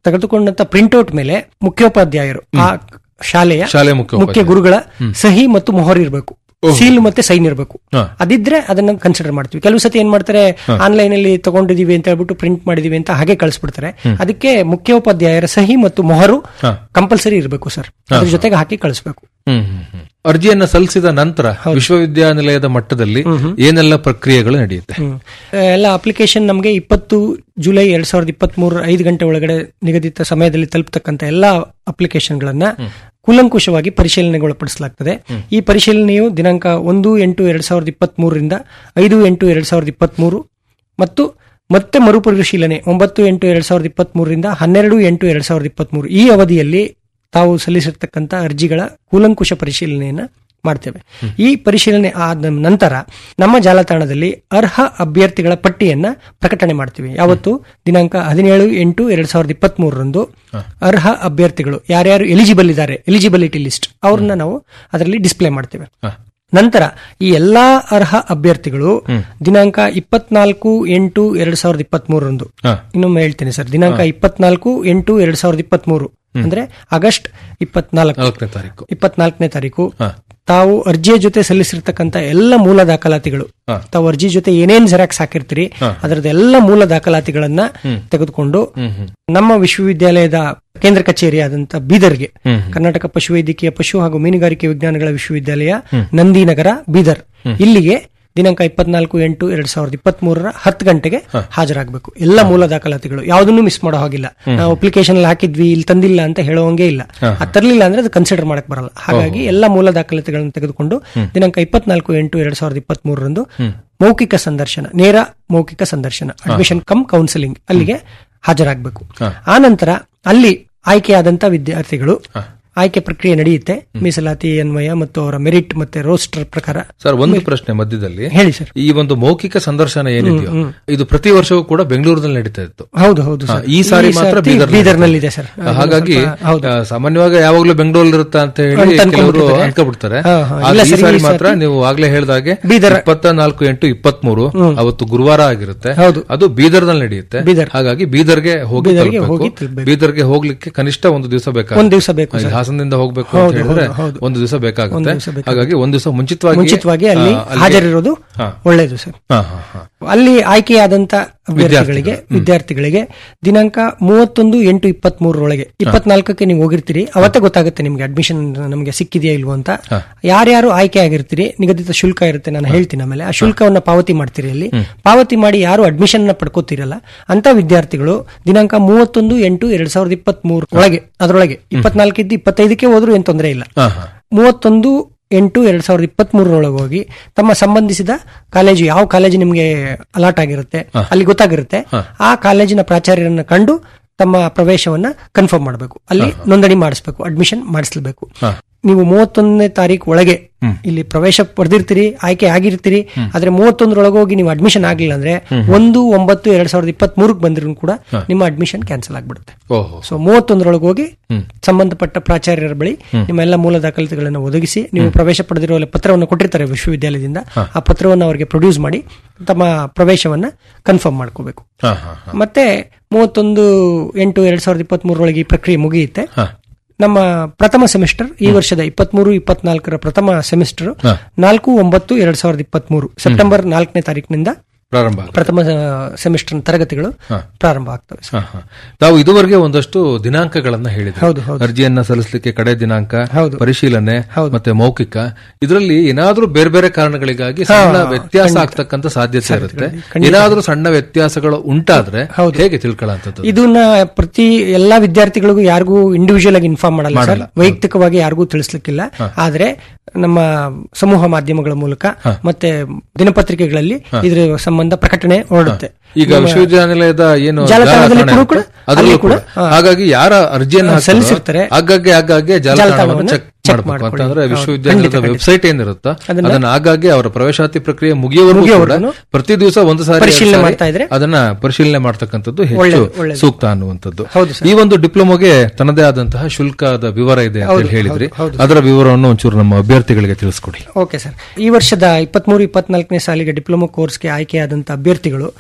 ತೆಗೆದುಕೊಂಡಂತ ಪ್ರಿಂಟ್ಔಟ್ ಮೇಲೆ ಮುಖ್ಯೋಪಾಧ್ಯಾಯರು ಆ ಶಾಲೆಯ ಶಾಲೆ ಮುಖ್ಯೋಪಾಧ್ಯಾಯ. ಮುಖ್ಯ ಗುರುಗಳ ಸಹಿ ಮತ್ತು ಮೊಹರ್ ಇರಬೇಕು ಸೀಲ್ ಮತ್ತೆ ಸೈನ್ ಇರಬೇಕು ಹಾ. ಅದಿದ್ರೆ ಅದನ್ನ ಕನ್ಸಿಡರ್ ಮಾಡ್ತೀವಿ ಕೆಲವು ಸತಿ ಏನ್ ಮಾಡ್ತಾರೆ ಆನ್ಲೈನ್ ಅಲ್ಲಿ ತಗೊಂಡಿದೀವಿ ಅಂತ ಹೇಳ್ಬಿಟ್ಟು ಪ್ರಿಂಟ್ ಮಾಡಿದೀವಿ ಅಂತ ಹಾಗೆ ಕಳಿಸ್ಬಿಡ್ತಾರೆ ಅದಕ್ಕೆ ಮುಖ್ಯೋಪಾಧ್ಯಾಯರ ಸಹಿ ಮತ್ತು ಮೊಹರು ಹಾ. ಕಂಪಲ್ಸರಿ ಇರಬೇಕು ಸರ್ ಅದ್ರ ಜೊತೆಗೆ ಹಾಕಿ ಕಳಿಸ್ಬೇಕು ಹ್ಮ್ ಹ್ಮ್, ಹ್ಮ್. ಅರ್ಜಿಯನ್ನ ಸಲ್ಲಿಸಿದ ನಂತರ ವಿಶ್ವವಿದ್ಯಾನಿಲಯದ ಮಟ್ಟದಲ್ಲಿ ಏನೆಲ್ಲ ಪ್ರಕ್ರಿಯೆಗಳು ನಡೆಯುತ್ತೆ ಹ್ಮ್. ಎಲ್ಲ ಅಪ್ಲಿಕೇಶನ್ ನಮಗೆ ಇಪ್ಪತ್ತು ಜುಲೈ ಎರಡ್ ಸಾವಿರದ ಇಪ್ಪತ್ತ್ ಮೂರ ಐದು ಗಂಟೆ ಒಳಗಡೆ ನಿಗದಿತ ಸಮಯದಲ್ಲಿ ತಲುಪತಕ್ಕಂತ ಎಲ್ಲಾ ಅಪ್ಲಿಕೇಶನ್ಗಳನ್ನ ಕೂಲಂಕುಷವಾಗಿ ಪರಿಶೀಲನೆಗೊಳಪಡಿಸಲಾಗ್ತದೆ ಈ ಪರಿಶೀಲನೆಯು ದಿನಾಂಕ ಒಂದು ಎಂಟು ಎರಡ್ ಸಾವಿರದ ಇಪ್ಪತ್ತ್ ಮೂರರಿಂದ ಐದು ಎಂಟು ಎರಡ್ ಸಾವಿರದ ಇಪ್ಪತ್ತ್ ಮೂರು ಮತ್ತು ಮತ್ತೆ ಮರುಪರಿಶೀಲನೆ ಒಂಬತ್ತು ಎಂಟು ಎರಡ್ ಸಾವಿರದ ಇಪ್ಪತ್ತ್ ಮೂರರಿಂದ ಹನ್ನೆರಡು ಎಂಟು ಎರಡ್ ಸಾವಿರದ ಇಪ್ಪತ್ತ್ ಮೂರು ಈ ಅವಧಿಯಲ್ಲಿ ತಾವು ಸಲ್ಲಿಸಿರ್ತಕ್ಕಂಥ ಅರ್ಜಿಗಳ ಕೂಲಂಕುಷ ಪರಿಶೀಲನೆಯನ್ನ ಮಾಡ್ತೇವೆ ಈ ಪರಿಶೀಲನೆ ಆದ ನಂತರ ನಮ್ಮ ಜಾಲತಾಣದಲ್ಲಿ ಅರ್ಹ ಅಭ್ಯರ್ಥಿಗಳ ಪಟ್ಟಿಯನ್ನ ಪ್ರಕಟಣೆ ಮಾಡ್ತೀವಿ ಯಾವತ್ತು ದಿನಾಂಕ ಹದಿನೇಳು ಎಂಟು ಎರಡ್ ಸಾವಿರದ ಇಪ್ಪತ್ತ್ ಮೂರರಂದು ಅರ್ಹ ಅಭ್ಯರ್ಥಿಗಳು ಯಾರ್ಯಾರು ಎಲಿಜಿಬಲ್ ಇದ್ದಾರೆ ಎಲಿಜಿಬಿಲಿಟಿ ಲಿಸ್ಟ್ ಅವ್ರನ್ನ ನಾವು ಅದರಲ್ಲಿ ಡಿಸ್ಪ್ಲೇ ಮಾಡ್ತೇವೆ ಹ. ನಂತರ ಈ ಎಲ್ಲಾ ಅರ್ಹ ಅಭ್ಯರ್ಥಿಗಳು ದಿನಾಂಕ ಇಪ್ಪತ್ನಾಲ್ಕು ಎಂಟು ಎರಡ್ ಸಾವಿರದ ಇಪ್ಪತ್ತ್ ಮೂರರಂದು ಹ. ಇನ್ನೊಮ್ಮೆ ಹೇಳ್ತೇನೆ ಸರ್ ದಿನಾಂಕ ಇಪ್ಪತ್ನಾಲ್ಕು ಎಂಟು ಎರಡ್ ಸಾವಿರದ ಇಪ್ಪತ್ತ್ ಮೂರು ಅಂದ್ರೆ ಆಗಸ್ಟ್ ಇಪ್ಪತ್ನಾಲ್ಕು ನಾಲ್ಕನೇ ತಾರೀಕು ಇಪ್ಪತ್ನಾಲ್ಕನೇ ತಾರೀಕು ಹ. ತಾವು ಅರ್ಜಿಯ ಜೊತೆ ಸಲ್ಲಿಸಿರ್ತಕ್ಕಂಥ ಎಲ್ಲ ಮೂಲ ದಾಖಲಾತಿಗಳು ಹ. ತಾವು ಅರ್ಜಿ ಜೊತೆ ಏನೇನ್ ಜೆರಾಕ್ಸ್ ಹಾಕಿರ್ತೀರಿ ಅದರದ ಎಲ್ಲ ಮೂಲ ದಾಖಲಾತಿಗಳನ್ನ ತೆಗೆದುಕೊಂಡು ನಮ್ಮ ವಿಶ್ವವಿದ್ಯಾಲಯದ ಕೇಂದ್ರ ಕಚೇರಿಯಾದಂತ ಬೀದರ್ಗೆ ಕರ್ನಾಟಕ ಪಶುವೈದ್ಯಕೀಯ ಪಶು ಹಾಗೂ ಮೀನುಗಾರಿಕೆ ವಿಜ್ಞಾನಗಳ ವಿಶ್ವವಿದ್ಯಾಲಯ ನಂದಿನಗರ ಬೀದರ್ ಇಲ್ಲಿಗೆ ದಿನಾಂಕ ಇಪ್ಪತ್ನಾಲ್ಕು ಎಂಟು ಎರಡ್ ಸಾವಿರದ ಇಪ್ಪತ್ತ್ ಮೂರರ ಹತ್ತು ಗಂಟೆಗೆ ಹಾಜರಾಗಬೇಕು ಎಲ್ಲ ಮೂಲ ದಾಖಲಾತಿಗಳು ಯಾವುದನ್ನು ಮಿಸ್ ಮಾಡೋ ಹಾಗಿಲ್ಲ ನಾವು ಅಪ್ಲಿಕೇಶನ್ ಹಾಕಿದ್ವಿ ಇಲ್ಲಿ ತಂದಿಲ್ಲ ಅಂತ ಹೇಳುವಂಗೆ ಇಲ್ಲ ಅದು ತರಲಿಲ್ಲ ಅಂದ್ರೆ ಅದು ಕನ್ಸಿಡರ್ ಮಾಡಕ್ ಬರಲ್ಲ ಹಾಗಾಗಿ ಎಲ್ಲ ಮೂಲ ದಾಖಲಾತಿಗಳನ್ನು ತೆಗೆದುಕೊಂಡು ದಿನಾಂಕ ಇಪ್ಪತ್ನಾಲ್ಕು ಎಂಟು ಎರಡ್ ಸಾವಿರದ ಇಪ್ಪತ್ತ್ ಮೂರರಂದು ಮೌಖಿಕ ಸಂದರ್ಶನ ನೇರ ಮೌಖಿಕ ಸಂದರ್ಶನ ಅಡ್ಮಿಷನ್ ಕಮ್ ಕೌನ್ಸಿಲಿಂಗ್ ಅಲ್ಲಿಗೆ ಹಾಜರಾಗಬೇಕು ಆ ನಂತರ ಅಲ್ಲಿ ಆಯ್ಕೆಯಾದಂತ ವಿದ್ಯಾರ್ಥಿಗಳು ಆಯ್ಕೆ ಪ್ರಕ್ರಿಯೆ ನಡೆಯುತ್ತೆ ಮೀಸಲಾತಿ ಅನ್ವಯ ಮತ್ತು ಅವರ ಮೆರಿಟ್ ಮತ್ತೆ ರೋಸ್ಟರ್ ಪ್ರಕಾರ ಸರ್ ಒಂದು ಪ್ರಶ್ನೆ ಮಧ್ಯದಲ್ಲಿ ಹೇಳಿ ಸರ್ ಈ ಒಂದು ಮೌಖಿಕ ಸಂದರ್ಶನ ಏನಿದೆಯೋ ಇದು ಪ್ರತಿ ವರ್ಷವೂ ಕೂಡ ಬೆಂಗಳೂರಿನಲ್ಲಿ ನಡೀತಾ ಇತ್ತು ಹೌದು ಹೌದು ಹಾ, ಸರ್ ಈ ಸಾರಿ ಮಾತ್ರ ಸರ್ತಿ ಬೀದರ್ನಲ್ಲಿ ಬೀದರ್ನಲ್ಲಿದೆ ಸರ್ ಹಾಗಾಗಿ ಹೌದು ಆ, ಸಾಮಾನ್ಯವಾಗಿ ಯಾವಾಗ್ಲೂ ಬೆಂಗಳೂರಲ್ಲಿ ಇರುತ್ತಾ ಅಂತ ಹೇಳಿ ಅಂತ ಕೆಲವರು ಅನ್ಕೊಂಡ್ಬಿಟ್ಟಿದ್ದಾರೆ. ಅನ್ಕೊಬಿಡ್ತಾರೆ ಹಾ, ಹಾ. ಆದ್ರೆ ಇಲ್ಲ ಈ ಸರ್, ಸಾರಿ ಈ ಮಾತ್ರ ಸರ್ತಿ ನೀವು ಆಗ್ಲೇ ಹೇಳ್ದಾಗೆ ಬೀದರ್. ಇಪ್ಪತ್ತ ನಾಲ್ಕು ಎಂಟು ಇಪ್ಪತ್ತ್ ಮೂರು ಅವತ್ತು ಗುರುವಾರ ಆಗಿರುತ್ತೆ ಹೌದು. ಅದು ಬೀದರ್ನಲ್ಲಿ ನಡೆಯುತ್ತೆ ಬೀದರ್. ಹಾಗಾಗಿ ಬೀದರ್ಗೆ ಹೋಗಿ ಬೀದರ್ಗೆ ತಲುಪ್ಬೇಕು. ಹೋಗಿ ತಲುಪ್ಬೇಕು. ಬೀದರ್ಗೆ ಹೋಗ್ಲಿಕ್ಕೆ ಕನಿಷ್ಠ ಒಂದು ದಿವಸ ಬೇಕಾಗುತ್ತೆ ಒಂದ್ ದಿವಸ ಬೇಕು ಇಲ್ಲಿ ಸರ್. ಹಾಸನದಿಂದ ಹೋಗ್ಬೇಕು ಹೌದು, ಅಂತ ಹೇಳಿದ್ರೆ ಹೌದು, ಹೌದು. ಒಂದು ದಿವಸ ಒಂದು ಬೇಕಾಗುತ್ತೆ ದಿವಸ ಬೇಕಾಗುತ್ತೆ. ಹಾಗಾಗಿ ಒಂದು ದಿವಸ ಮುಂಚಿತವಾಗಿ ಮುಂಚಿತವಾಗಿ ಅಲ್ಲಿ ಆ, ಅಲ್ಲಿಗೆ- ಹಾಜರಿರೋದು ಹಾ. ಒಳ್ಳೆಯದು ಸರ್ ಹಾ, ಹಾ, ಹಾ. ಅಲ್ಲಿ ಆಯ್ಕೆಯಾದಂತ ಅಭ್ಯರ್ಥಿಗಳಿಗೆ ವಿದ್ಯಾರ್ಥಿಗಳಿಗೆ ದಿನಾಂಕ ಮೂವತ್ತೊಂದು ಎಂಟು ಇಪ್ಪತ್ತ್ ಮೂರರೊಳಗೆ ಇಪ್ಪತ್ನಾಲ್ಕಕ್ಕೆ ನೀವು ಹೋಗಿರ್ತೀರಿ ಅವತ್ತೇ ಗೊತ್ತಾಗುತ್ತೆ ನಿಮ್ಗೆ ಅಡ್ಮಿಷನ್ ನಮಗೆ ಸಿಕ್ಕಿದೆಯಾ ಇಲ್ವೋ ಅಂತ ಯಾರ್ಯಾರು ಆಯ್ಕೆ ಆಗಿರ್ತೀರಿ ನಿಗದಿತ ಶುಲ್ಕ ಇರುತ್ತೆ ನಾನು ಹೇಳ್ತೀನಿ ಆಮೇಲೆ ಆ ಶುಲ್ಕವನ್ನ ಪಾವತಿ ಮಾಡ್ತೀರಿ ಅಲ್ಲಿ ಪಾವತಿ ಮಾಡಿ ಯಾರು ಅಡ್ಮಿಷನ್ ನ ಪಡ್ಕೋತಿರಲ್ಲ ಅಂತ ವಿದ್ಯಾರ್ಥಿಗಳು ದಿನಾಂಕ ಮೂವತ್ತೊಂದು ಎಂಟು ಎರಡ್ ಸಾವಿರದ ಇಪ್ಪತ್ತ್ ಮೂರು ಒಳಗೆ ಅದರೊಳಗೆ ಇಪ್ಪತ್ನಾಲ್ಕಿದ್ದು ಇಪ್ಪತ್ತೈದಕ್ಕೆ ಹೋದ್ರು ಏನ್ ತೊಂದರೆ ಇಲ್ಲ ಹಾ, ಹಾ. ಮೂವತ್ತೊಂದು ಎಂಟು ಎರಡ್ ಸಾವಿರದ ಇಪ್ಪತ್ತ್ ಮೂರರೊಳಗೆ ಹೋಗಿ ತಮ್ಮ ಸಂಬಂಧಿಸಿದ ಕಾಲೇಜು ಯಾವ ಕಾಲೇಜು ನಿಮಗೆ ಅಲಾಟ್ ಆಗಿರುತ್ತೆ ಅಲ್ಲಿ ಗೊತ್ತಾಗಿರುತ್ತೆ ಆ ಕಾಲೇಜಿನ ಪ್ರಾಚಾರ್ಯರನ್ನ ಕಂಡು ತಮ್ಮ ಪ್ರವೇಶವನ್ನ ಕನ್ಫರ್ಮ್ ಮಾಡಬೇಕು ಅಲ್ಲಿ ನೋಂದಣಿ ಮಾಡಿಸ್ಬೇಕು ಅಡ್ಮಿಷನ್ ಮಾಡಿಸ್ಲೇಬೇಕು ನೀವು ಮೂವತ್ತೊಂದನೇ ತಾರೀಕು ಒಳಗೆ ಇಲ್ಲಿ ಪ್ರವೇಶ ಪಡೆದಿರ್ತೀರಿ ಆಯ್ಕೆ ಆಗಿರ್ತೀರಿ ಆದ್ರೆ ಮೂವತ್ತೊಂದರೊಳಗೆ ಹೋಗಿ ನೀವು ಅಡ್ಮಿಷನ್ ಆಗ್ಲಿಲ್ಲ ಅಂದ್ರೆ ಒಂದು ಒಂಬತ್ತು ಎರಡ್ ಸಾವಿರದ ಇಪ್ಪತ್ತ್ ಮೂರಕ್ಕೆ ಬಂದ್ರು ಕೂಡ ನಿಮ್ಮ ಅಡ್ಮಿಷನ್ ಕ್ಯಾನ್ಸಲ್ ಆಗ್ಬಿಡುತ್ತೆ ಓಹೋ ಸೊ ಮೂವತ್ತೊಂದರೊಳಗೆ ಹೋಗಿ ಸಂಬಂಧಪಟ್ಟ ಪ್ರಾಚಾರ್ಯರ ಬಳಿ ನಿಮ್ಮ ಎಲ್ಲ ಮೂಲ ದಾಖಲಾತಿಗಳನ್ನು ಒದಗಿಸಿ ನೀವು ಪ್ರವೇಶ ಪಡೆದಿರುವ ಪತ್ರವನ್ನು ಕೊಟ್ಟಿರ್ತಾರೆ ವಿಶ್ವವಿದ್ಯಾಲಯದಿಂದ ಆ ಪತ್ರವನ್ನು ಅವರಿಗೆ ಪ್ರೊಡ್ಯೂಸ್ ಮಾಡಿ ತಮ್ಮ ಪ್ರವೇಶವನ್ನ ಕನ್ಫರ್ಮ್ ಮಾಡ್ಕೋಬೇಕು ಹಾ, ಹಾ, ಹಾ. ಮತ್ತೆ ಮೂವತ್ತೊಂದು ಎಂಟು ಎರಡ್ ಸಾವಿರದ ಇಪ್ಪತ್ತ್ ಮೂರರೊಳಗೆ ಈ ಪ್ರಕ್ರಿಯೆ ಮುಗಿಯುತ್ತೆ ಹಾ. ನಮ್ಮ ಪ್ರಥಮ ಸೆಮಿಸ್ಟರ್ ಈ ವರ್ಷದ ಇಪ್ಪತ್ಮೂರು ಇಪ್ಪತ್ನಾಲ್ಕರ ಪ್ರಥಮ ಸೆಮಿಸ್ಟರ್ ಹಾ. ನಾಲ್ಕು ಒಂಬತ್ತು ಎರಡ್ ಸಾವಿರದ ಇಪ್ಪತ್ತ್ ಮೂರು ಸೆಪ್ಟೆಂಬರ್ ನಾಲ್ಕನೇ ತಾರೀಕಿನಿಂದ ಪ್ರಾರಂಭ ಆಗುತ್ತೆ. ಪ್ರಥಮ ಸೆಮಿಸ್ಟರ್ ತರಗತಿಗಳು ಪ್ರಾರಂಭ ಆಗ್ತವೆ ಸರ್. ಹಾ, ಹಾ. ತಾವು ಇದುವರೆಗೆ ಒಂದಷ್ಟು ದಿನಾಂಕಗಳನ್ನ ಹೇಳಿದ್ರು ಹೌದು, ಹೌದು. ಅರ್ಜಿಯನ್ನ ಸಲ್ಲಿಸಲಿಕ್ಕೆ ಕಡೆ ದಿನಾಂಕ ಹೌದು. ಪರಿಶೀಲನೆ ಹೌದು. ಮತ್ತೆ ಮೌಖಿಕ ಇದರಲ್ಲಿ ಏನಾದ್ರೂ ಬೇರೆ ಬೇರೆ ಕಾರಣಗಳಿಗಾಗಿ ಸಣ್ಣ ವ್ಯತ್ಯಾಸ ಆಗ್ತಕ್ಕಂತ ಸಾಧ್ಯತೆ ಇರುತ್ತೆ ಏನಾದ್ರೂ ಸಣ್ಣ ವ್ಯತ್ಯಾಸಗಳು ಉಂಟಾದ್ರೆ ಹೇಗೆ ತಿಳ್ಕೊಳ್ಳೋಂಥದ್ದು ಇದನ್ನ ಪ್ರತಿ ಎಲ್ಲಾ ವಿದ್ಯಾರ್ಥಿಗಳಿಗೂ ಯಾರಿಗೂ ಇಂಡಿವಿಜುವಲ್ ಆಗಿ ಇನ್ಫಾರ್ಮ್ ಮಾಡಲ್ಲ ಸರ್ ವೈಯಕ್ತಿಕವಾಗಿ ಯಾರಿಗೂ ತಿಳಿಸ್ಲಿಕ್ಕಿಲ್ಲ ಆದ್ರೆ ನಮ್ಮ ಸಮೂಹ ಮಾಧ್ಯಮಗಳ ಮೂಲಕ ಮತ್ತೆ ದಿನಪತ್ರಿಕೆಗಳಲ್ಲಿ ಇದ್ರ ಸಂಬಂಧ ಪ್ರಕಟಣೆ ಹೊರಡುತ್ತೆ ಈಗ ವಿಶ್ವವಿದ್ಯಾನಿಲಯದ ಏನು ಜಾಲತಾಣದಲ್ಲಿ ಜಾಲತಾಣ ಕೂಡ- ಇರುತ್ತೆ, ಅದರಲ್ಲೂ ಅಲ್ಲಿ ಕೂಡ ಕೂಡ, ಹಾ. ಹಾಗಾಗಿ ಯಾರ ಅರ್ಜಿಯನ್ನ ಹಾಕ್ತಾರೋ ಸಲ್ಲಿಸಿರ್ತಾರೆ. ಆಗಾಗ್ಗೆ ಆಗಾಗ್ಗೆ ಜಾಲತಾಣವನ್ನು ಜಾಲತಾಣವನ್ನ ಚೆಕ್ check ಮಾಡಬೇಕು ಮಾಡ್ಕೊಳ್ಳಿ. ಅಂತಂದ್ರೆ ಹೌದು. ವಿಶ್ವವಿದ್ಯಾನಿಲಯದ ಖಂಡಿತ, ಖಂಡಿತ. ವೆಬ್ಸೈಟ್ ಏನಿರುತ್ತೋ ಅದನ್ನ- ಅದನ್ನ ಆಗಾಗ್ಗೆ ಅವರ ಪ್ರವೇಶಾತಿ ಪ್ರಕ್ರಿಯೆ ಮುಗಿಯುವವರೆಗೂ ಕೂಡ ಮುಗಿಯುವವರೆಗೂ ಪ್ರತಿ ದಿವಸ ಒಂದು ಸಾರಿ ಪರಿಶೀಲನೆ ಎರಡು ಸಾರಿ ಮಾಡ್ತಾ ಇದ್ರೆ ಅದನ್ನ ಪರಿಶೀಲನೆ ಮಾಡ್ತಕ್ಕಂಥದ್ದು ಹೆಚ್ಚು ಒಳ್ಳೆದು, ಒಳ್ಳೆದು. ಸೂಕ್ತ ಅನ್ನುವಂಥದ್ದು ಹೌದು ಈ ಒಂದು ಡಿಪ್ಲೊಮೊಗೆ ತನ್ನದೇ ಆದಂತಹ ಶುಲ್ಕದ ವಿವರ ಇದೆ ಅಂತ ಹೇಳಿ ಹೇಳಿದ್ರಿ ಅದರ ವಿವರವನ್ನು ಒಂಚೂರು ನಮ್ಮ ಅಭ್ಯರ್ಥಿಗಳಿಗೆ ತಿಳಿಸ್ಕೊಡಿ ಓಕೆ ಸರ್ ಈ ವರ್ಷದ ಇಪ್ಪತ್ಮೂರು ಇಪ್ಪತ್ನಾಲ್ಕನೇ ಸಾಲಿಗೆ ಡಿಪ್ಲೊಮಾ ಕೋರ್ಸ್ಗೆ ಆಯ್ಕೆಯಾದಂತ ಅಭ್ಯರ್ಥಿಗಳು ಸಂದಾಯ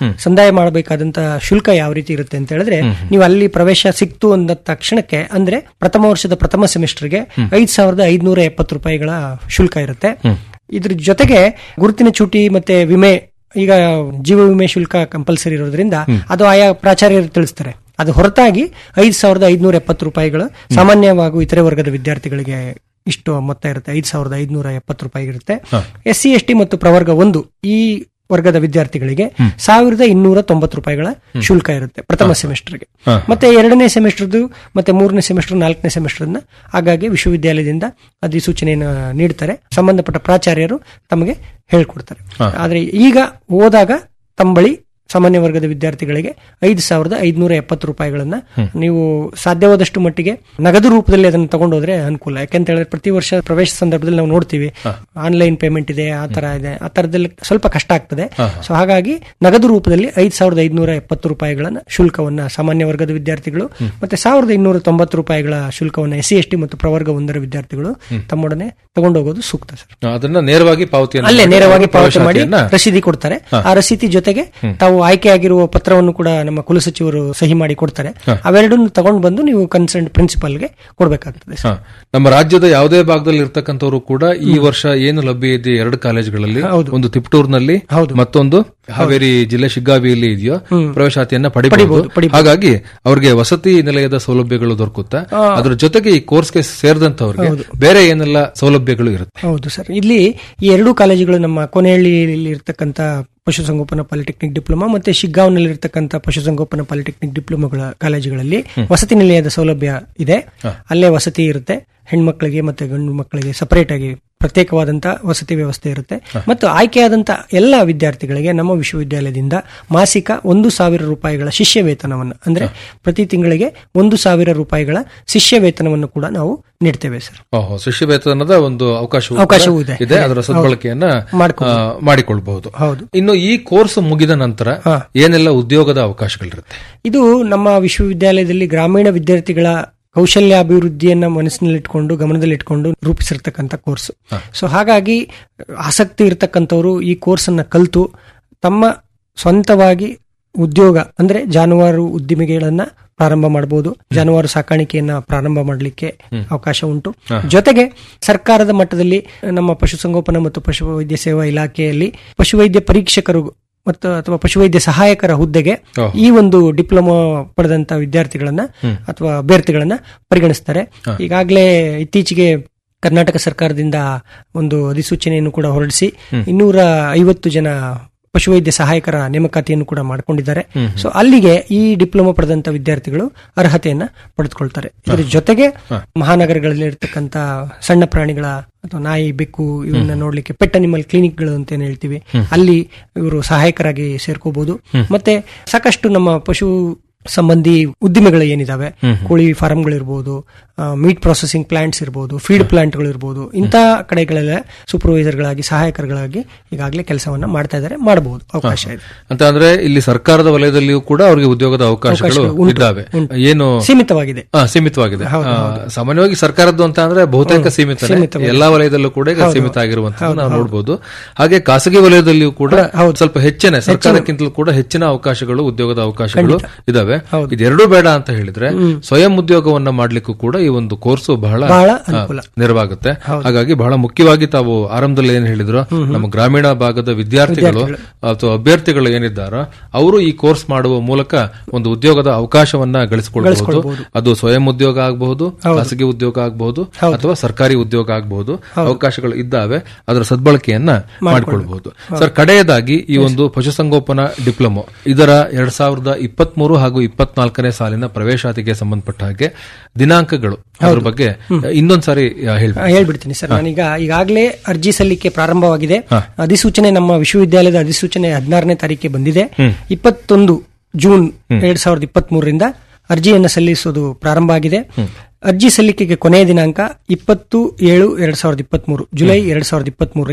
ಉಳಿತಾಯ ಮಾಡಬೇಕಾದಂತಹ ಶುಲ್ಕ ಯಾವ ರೀತಿ ಇರುತ್ತೆ ಅಂತ ಹೇಳಿದ್ರೆ ನೀವು ಅಲ್ಲಿ ಪ್ರವೇಶ ಸಿಕ್ತು ಅಂದ ತಕ್ಷಣಕ್ಕೆ ಅಂದ್ರೆ ಪ್ರಥಮ ವರ್ಷದ ಪ್ರಥಮ ಸೆಮಿಸ್ಟರ್ಗೆ ಐದ್ ಸಾವಿರದ ಐದ್ನೂರ ಎಪ್ಪತ್ತು ರೂಪಾಯಿಗಳ ಶುಲ್ಕ ಇರುತ್ತೆ ಇದ್ರ ಜೊತೆಗೆ ಗುರುತಿನ ಚೂಟಿ ಮತ್ತೆ ವಿಮೆ ಈಗ ಜೀವ ವಿಮೆ ಶುಲ್ಕ ಕಂಪಲ್ಸರಿ ಇರೋದ್ರಿಂದ ಅದು ಆಯಾ ಪ್ರಾಚಾರ್ಯರು ತಿಳಿಸ್ತಾರೆ ಅದು ಹೊರತಾಗಿ ಐದ್ ಸಾವಿರದ ಐದ್ನೂರ ಎಪ್ಪತ್ತು ರೂಪಾಯಿಗಳು ಸಾಮಾನ್ಯವಾಗಿ ಇತರೆ ವರ್ಗದ ವಿದ್ಯಾರ್ಥಿಗಳಿಗೆ ಇಷ್ಟು ಮೊತ್ತ ಇರುತ್ತೆ ಐದ್ ಸಾವಿರದ ಐದ್ನೂರ ಎಪ್ಪತ್ತು ರೂಪಾಯಿ ಇರುತ್ತೆ ಎಸ್ ಸಿ ಎಸ್ ಟಿ ಮತ್ತು ಪ್ರವರ್ಗ ಒಂದು ಈ ವರ್ಗದ ವಿದ್ಯಾರ್ಥಿಗಳಿಗೆ ಸಾವಿರದ ಇನ್ನೂರ ತೊಂಬತ್ತು ರೂಪಾಯಿಗಳ ಶುಲ್ಕ ಇರುತ್ತೆ ಪ್ರಥಮ ಸೆಮಿಸ್ಟರ್ಗೆ ಮತ್ತೆ ಎರಡನೇ ಸೆಮಿಸ್ಟರ್ದು ಮತ್ತೆ ಮೂರನೇ ಸೆಮಿಸ್ಟರ್ ನಾಲ್ಕನೇ ಸೆಮಿಸ್ಟರ್ ಹಾಗಾಗಿ ವಿಶ್ವವಿದ್ಯಾಲಯದಿಂದ ಅಧಿಸೂಚನೆಯನ್ನು ನೀಡ್ತಾರೆ ಸಂಬಂಧಪಟ್ಟ ಪ್ರಾಚಾರ್ಯರು ತಮಗೆ ಹೇಳ್ಕೊಡ್ತಾರೆ ಆದ್ರೆ ಈಗ ಹೋದಾಗ ತಮ್ಮ ಬಳಿ ಸಾಮಾನ್ಯ ವರ್ಗದ ವಿದ್ಯಾರ್ಥಿಗಳಿಗೆ ಐದು ಸಾವಿರದ ಐದುನೂರ ಎಪ್ಪತ್ತು ರೂಪಾಯಿಗಳನ್ನ ನೀವು ಸಾಧ್ಯವಾದಷ್ಟು ಮಟ್ಟಿಗೆ ನಗದು ರೂಪದಲ್ಲಿ ಅದನ್ನು ತಗೊಂಡೋದ್ರೆ ಅನುಕೂಲ ಯಾಕೆಂತ ಹೇಳಿದ್ರೆ ಪ್ರತಿ ವರ್ಷ ಪ್ರವೇಶ ಸಂದರ್ಭದಲ್ಲಿ ನಾವು ನೋಡ್ತೀವಿ ಆನ್ಲೈನ್ ಪೇಮೆಂಟ್ ಇದೆ ಆ ತರ ಇದೆ ಆ ತರದಲ್ಲಿ ಸ್ವಲ್ಪ ಕಷ್ಟ ಆಗ್ತದೆ ಸೊ ಹಾಗಾಗಿ ನಗದು ರೂಪದಲ್ಲಿ ಐದು ಸಾವಿರದ ಐದುನೂರ ಎಪ್ಪತ್ತು ರೂಪಾಯಿಗಳನ್ನ ಶುಲ್ಕವನ್ನ ಸಾಮಾನ್ಯ ವರ್ಗದ ವಿದ್ಯಾರ್ಥಿಗಳು ಮತ್ತೆ ಸಾವಿರದ ಇನ್ನೂರ ತೊಂಬತ್ತು ರೂಪಾಯಿಗಳ ಶುಲ್ಕವನ್ನ ಎಸ್ ಸಿ ಎಸ್ ಟಿ ಮತ್ತು ಪ್ರವರ್ಗ ಒಂದರ ವಿದ್ಯಾರ್ಥಿಗಳು ತಮ್ಮೊಡನೆ ತಗೊಂಡೋಗೋದು ಸೂಕ್ತ ಸರ್ ಅದನ್ನ ನೇರವಾಗಿ ಪಾವತಿಯನ್ನು ಅಲ್ಲೇ ಮಾಡಿ ನೇರವಾಗಿ ಪಾವತಿ ಮಾಡಿ ಪ್ರವೇಶಾತಿಯನ್ನ ರಸೀದಿ ಕೊಡ್ತಾರೆ ಆ ರಸೀದಿ ಜೊತೆಗೆ ತಾವು ಆಯ್ಕೆಯಾಗಿರುವ ಪತ್ರವನ್ನು ಕೂಡ ನಮ್ಮ ಕುಲಸಚಿವರು ಸಹಿ ಮಾಡಿ ಕೊಡ್ತಾರೆ ಅವೆರಡನ್ನು ತಗೊಂಡು ಬಂದು ನೀವು ಕನ್ಸರ್ನ್ ಪ್ರಿನ್ಸಿಪಾಲ್ಗೆ ಕೊಡಬೇಕಾಗ್ತದೆ ಹ. ನಮ್ಮ ರಾಜ್ಯದ ಯಾವುದೇ ಭಾಗದಲ್ಲಿ ಇರ್ತಕ್ಕಂಥವ್ರು ಕೂಡ ಈ ವರ್ಷ ಏನು ಲಭ್ಯ ಇದೆ ಎರಡು ಕಾಲೇಜುಗಳಲ್ಲಿ ಒಂದು ತಿಪ್ಟೂರ್ನಲ್ಲಿ ಮತ್ತೊಂದು ಹಾವೇರಿ ಜಿಲ್ಲೆ ಶಿಗ್ಗಾವಿಯಲ್ಲಿ ಇದೆಯೋ ಪ್ರವೇಶಾತಿಯನ್ನ ಪಡಿಬಹುದು ಹಾಗಾಗಿ ಅವ್ರಿಗೆ ವಸತಿ ನಿಲಯದ ಸೌಲಭ್ಯಗಳು ದೊರಕುತ್ತಾ ಅದ್ರ ಜೊತೆಗೆ ಈ ಕೋರ್ಸ್ಗೆ ಸೇರಿದಂತವ್ರಿಗೆ ಬೇರೆ ಏನೆಲ್ಲ ಸೌಲಭ್ಯಗಳು ಇರುತ್ತೆ ಹೌದು ಸರ್ ಇಲ್ಲಿ ಈ ಎರಡೂ ಕಾಲೇಜುಗಳು ನಮ್ಮ ಕೊನೆಹಳ್ಳಿಯಲ್ಲಿ ಇರ್ತಕ್ಕಂಥ ಪಶುಸಂಗೋಪನಾ ಪಾಲಿಟೆಕ್ನಿಕ್ ಡಿಪ್ಲೊಮಾ ಮತ್ತೆ ಶಿಗ್ಗಾಂವ್ನಲ್ಲಿ ಇರ್ತಕ್ಕಂಥ ಪಶುಸಂಗೋಪನಾ ಪಾಲಿಟೆಕ್ನಿಕ್ ಡಿಪ್ಲೊಮಾಗಳ ಕಾಲೇಜುಗಳಲ್ಲಿ ವಸತಿ ನಿಲಯದ ಸೌಲಭ್ಯ ಇದೆ ಅಲ್ಲೇ ವಸತಿ ಇರುತ್ತೆ ಹೆಣ್ಮಕ್ಳಿಗೆ ಮತ್ತೆ ಗಂಡು ಮಕ್ಕಳಿಗೆ ಸಪರೇಟ್ ಆಗಿ ಪ್ರತ್ಯೇಕವಾದಂತ ವಸತಿ ವ್ಯವಸ್ಥೆ ಇರುತ್ತೆ ಮತ್ತು ಆಯ್ಕೆಯಾದಂತ ಎಲ್ಲ ವಿದ್ಯಾರ್ಥಿಗಳಿಗೆ ನಮ್ಮ ವಿಶ್ವವಿದ್ಯಾಲಯದಿಂದ ಮಾಸಿಕ ಒಂದು ಸಾವಿರ ರೂಪಾಯಿಗಳ ಶಿಷ್ಯ ವೇತನವನ್ನು ಅಂದ್ರೆ ಪ್ರತಿ ತಿಂಗಳಿಗೆ ಒಂದು ಸಾವಿರ ರೂಪಾಯಿಗಳ ಶಿಷ್ಯ ವೇತನವನ್ನು ಕೂಡ ನಾವು ನೀಡ್ತೇವೆ ಸರ್ ಓಹೋ ಶಿಷ್ಯ ವೇತನದ ಒಂದು ಅವಕಾಶವೂ ಅವಕಾಶವೂ ಕೂಡ ಇದೆ. ಇದೆ ಅದರ ಸದ್ಬಳಕೆಯನ್ನ ಮಾಡ್ಕೊಬೋದು. ಆ, ಮಾಡಿಕೊಳ್ಬಹುದು ಹೌದು. ಇನ್ನು ಈ ಕೋರ್ಸ್ ಮುಗಿದ ನಂತರ ಏನೆಲ್ಲ ಉದ್ಯೋಗದ ಅವಕಾಶಗಳಿರುತ್ತೆ ಇದು ನಮ್ಮ ವಿಶ್ವವಿದ್ಯಾಲಯದಲ್ಲಿ ಗ್ರಾಮೀಣ ವಿದ್ಯಾರ್ಥಿಗಳ ಕೌಶಲ್ಯಾಭಿವೃದ್ಧಿಯನ್ನ ಮನಸ್ಸಿನಲ್ಲಿಟ್ಕೊಂಡು ಗಮನದಲ್ಲಿಟ್ಕೊಂಡು ರೂಪಿಸಿರ್ತಕ್ಕಂಥ ಕೋರ್ಸ್ ಸೊ ಹಾಗಾಗಿ ಆಸಕ್ತಿ ಇರತಕ್ಕಂಥವ್ರು ಈ ಕೋರ್ಸ್ ಅನ್ನ ಕಲಿತು ತಮ್ಮ ಸ್ವಂತವಾಗಿ ಉದ್ಯೋಗ ಅಂದ್ರೆ ಜಾನುವಾರು ಉದ್ದಿಮೆಗಳನ್ನ ಪ್ರಾರಂಭ ಮಾಡಬಹುದು ಜಾನುವಾರು ಸಾಕಾಣಿಕೆಯನ್ನ ಪ್ರಾರಂಭ ಮಾಡಲಿಕ್ಕೆ ಅವಕಾಶ ಉಂಟು ಜೊತೆಗೆ ಸರ್ಕಾರದ ಮಟ್ಟದಲ್ಲಿ ನಮ್ಮ ಪಶುಸಂಗೋಪನಾ ಮತ್ತು ಪಶುವೈದ್ಯ ಸೇವಾ ಇಲಾಖೆಯಲ್ಲಿ ಪಶುವೈದ್ಯ ಪರೀಕ್ಷಕರು ಮತ್ತು ಅಥವಾ ಪಶುವೈದ್ಯ ಸಹಾಯಕರ ಹುದ್ದೆಗೆ ಈ ಒಂದು ಡಿಪ್ಲೊಮಾ ಪಡೆದಂತ ವಿದ್ಯಾರ್ಥಿಗಳನ್ನ ಅಥವಾ ಅಭ್ಯರ್ಥಿಗಳನ್ನ ಪರಿಗಣಿಸ್ತಾರೆ ಈಗಾಗಲೇ ಇತ್ತೀಚೆಗೆ ಕರ್ನಾಟಕ ಸರ್ಕಾರದಿಂದ ಒಂದು ಅಧಿಸೂಚನೆಯನ್ನು ಕೂಡ ಹೊರಡಿಸಿ ಇನ್ನೂರ ಐವತ್ತು ಜನ ಪಶುವೈದ್ಯ ಸಹಾಯಕರ ನೇಮಕಾತಿಯನ್ನು ಕೂಡ ಮಾಡಿಕೊಂಡಿದ್ದಾರೆ ಸೊ ಅಲ್ಲಿಗೆ ಈ ಡಿಪ್ಲೊಮಾ ಪಡೆದಂತ ವಿದ್ಯಾರ್ಥಿಗಳು ಅರ್ಹತೆಯನ್ನ ಪಡೆದುಕೊಳ್ತಾರೆ ಇದರ ಜೊತೆಗೆ ಮಹಾನಗರಗಳಲ್ಲಿ ಇರತಕ್ಕಂತ ಸಣ್ಣ ಪ್ರಾಣಿಗಳ ಅಥವಾ ನಾಯಿ ಬೆಕ್ಕು ಇವನ್ನ ನೋಡ್ಲಿಕ್ಕೆ ಪೆಟ್ ಅನಿಮಲ್ ಕ್ಲಿನಿಕ್ಗಳು ಅಂತ ಏನ್ ಹೇಳ್ತೀವಿ ಅಲ್ಲಿ ಇವರು ಸಹಾಯಕರಾಗಿ ಸೇರ್ಕೋಬಹುದು ಮತ್ತೆ ಸಾಕಷ್ಟು ನಮ್ಮ ಪಶು ಸಂಬಂಧಿ ಉದ್ದಿಮೆಗಳು ಏನಿದಾವೆ ಕೋಳಿ ಫಾರಂಗಳಿರ್ಬೋದು ಮೀಟ್ ಪ್ರೊಸೆಸಿಂಗ್ ಪ್ಲಾಂಟ್ಸ್ ಇರ್ಬೋದು ಫೀಡ್ ಪ್ಲಾಂಟ್ಗಳು ಇರ್ಬೋದು ಇಂತಹ ಕಡೆಗಳೆಲ್ಲ ಸೂಪರ್ವೈಸರ್ಗಳಾಗಿ ಸಹಾಯಕರುಗಳಾಗಿ ಈಗಾಗಲೇ ಕೆಲಸವನ್ನ ಮಾಡ್ತಾ ಇದ್ದಾರೆ ಮಾಡಬಹುದು ಅವಕಾಶ ಇದೆ ಅಂತ ಅಂದ್ರೆ ಇಲ್ಲಿ ಸರ್ಕಾರದ ವಲಯದಲ್ಲಿಯೂ ಕೂಡ ಅವರಿಗೆ ಉದ್ಯೋಗದ ಅವಕಾಶಗಳು ಇದ್ದಾವೆ ಏನು ಸೀಮಿತವಾಗಿದೆ ಆ, ಸೀಮಿತವಾಗಿದೆ ಆ, ಸಾಮಾನ್ಯವಾಗಿ ಸರ್ಕಾರದ್ದು ಅಂತ ಅಂದ್ರೆ ಬಹುತೇಕ ಸೀಮಿತ ಎಲ್ಲಾ ವಲಯದಲ್ಲೂ ಕೂಡ ಈಗ ಸೀಮಿತ ಆಗಿರುವಂತದ್ದು ನಾವು ನೋಡಬಹುದು ಹಾಗೆ ಖಾಸಗಿ ವಲಯದಲ್ಲಿಯೂ ಕೂಡ ಸ್ವಲ್ಪ ಹೆಚ್ಚಿನ ಸರ್ಕಾರಕ್ಕಿಂತಲೂ ಕೂಡ ಹೆಚ್ಚಿನ ಅವಕಾಶಗಳು ಉದ್ಯೋಗದ ಅವಕಾಶಗಳು ಇದಾವೆ ಇದೆರಡೂ ಬೇಡ ಅಂತ ಹೇಳಿದ್ರೆ ಸ್ವಯಂ ಉದ್ಯೋಗವನ್ನ ಮಾಡ್ಲಿಕ್ಕೂ ಕೂಡ ಈ ಒಂದು ಕೋರ್ಸ್ ಬಹಳ ಬಹಳ ಆ, ನೆರವಾಗುತ್ತೆ ಹಾಗಾಗಿ ಬಹಳ ಮುಖ್ಯವಾಗಿ ತಾವು ಆರಂಭದಲ್ಲಿ ಏನ್ ಹೇಳಿದ್ರು ನಮ್ಮ ಗ್ರಾಮೀಣ ಭಾಗದ ವಿದ್ಯಾರ್ಥಿಗಳು ಅಥವಾ ಅಭ್ಯರ್ಥಿಗಳು ಏನಿದ್ದಾರೋ ಅವರು ಈ ಕೋರ್ಸ್ ಮಾಡುವ ಮೂಲಕ ಒಂದು ಉದ್ಯೋಗದ ಅವಕಾಶವನ್ನ ಗಳಿಸಿಕೊಳ್ಳಬಹುದು ಅದು ಸ್ವಯಂ ಉದ್ಯೋಗ ಆಗಬಹುದು ಖಾಸಗಿ ಉದ್ಯೋಗ ಆಗಬಹುದು ಅಥವಾ ಸರ್ಕಾರಿ ಉದ್ಯೋಗ ಆಗಬಹುದು ಅವಕಾಶಗಳು ಇದ್ದಾವೆ ಅದರ ಸದ್ಬಳಕೆಯನ್ನ ಮಾಡಿಕೊಳ್ಬಹುದು ಸರ್ ಕಡೆಯದಾಗಿ ಈ ಒಂದು ಪಶುಸಂಗೋಪನಾ ಡಿಪ್ಲೊಮೊ ಇದರ ಎರಡ್ ಸಾವಿರದ ಇಪ್ಪತ್ಮೂರು ಹಾಗೂ ಇಪ್ಪತ್ನಾಲ್ಕನೇ ಸಾಲಿನ ಪ್ರವೇಶಾತಿಗೆ ಸಂಬಂಧಪಟ್ಟ ಹಾಗೆ ದಿನಾಂಕಗಳು ಅದ್ರ ಬಗ್ಗೆ ಇನ್ನೊಂದ್ಸಾರಿ ಹೇಳ್ಬೇಕು ಆ, ಹೇಳ್ಬಿಡ್ತೀನಿ ಸರ್ ನಾನೀಗ ಈಗಾಗಲೇ ಅರ್ಜಿ ಸಲ್ಲಿಕೆ ಪ್ರಾರಂಭವಾಗಿದೆ ಅಧಿಸೂಚನೆ ನಮ್ಮ ವಿಶ್ವವಿದ್ಯಾಲಯದ ಅಧಿಸೂಚನೆ ಹದಿನಾರನೇ ತಾರೀಕಿಗೆ ಬಂದಿದೆ ಇಪ್ಪತ್ತೊಂದು ಜೂನ್ ಎರಡ್ ಸಾವಿರದ ಇಪ್ಪತ್ತ್ ಮೂರರಿಂದ ಅರ್ಜಿಯನ್ನು ಸಲ್ಲಿಸೋದು ಪ್ರಾರಂಭ ಆಗಿದೆ ಅರ್ಜಿ ಸಲ್ಲಿಕೆಗೆ ಕೊನೆಯ ದಿನಾಂಕ ಇಪ್ಪತ್ತು ಏಳು ಎರಡ್ ಸಾವಿರದ ಇಪ್ಪತ್ತ್ ಮೂರು ಜುಲೈ ಎರಡ್ ಸಾವಿರದ ಇಪ್ಪತ್ತ್ ಮೂರರಿಗೆ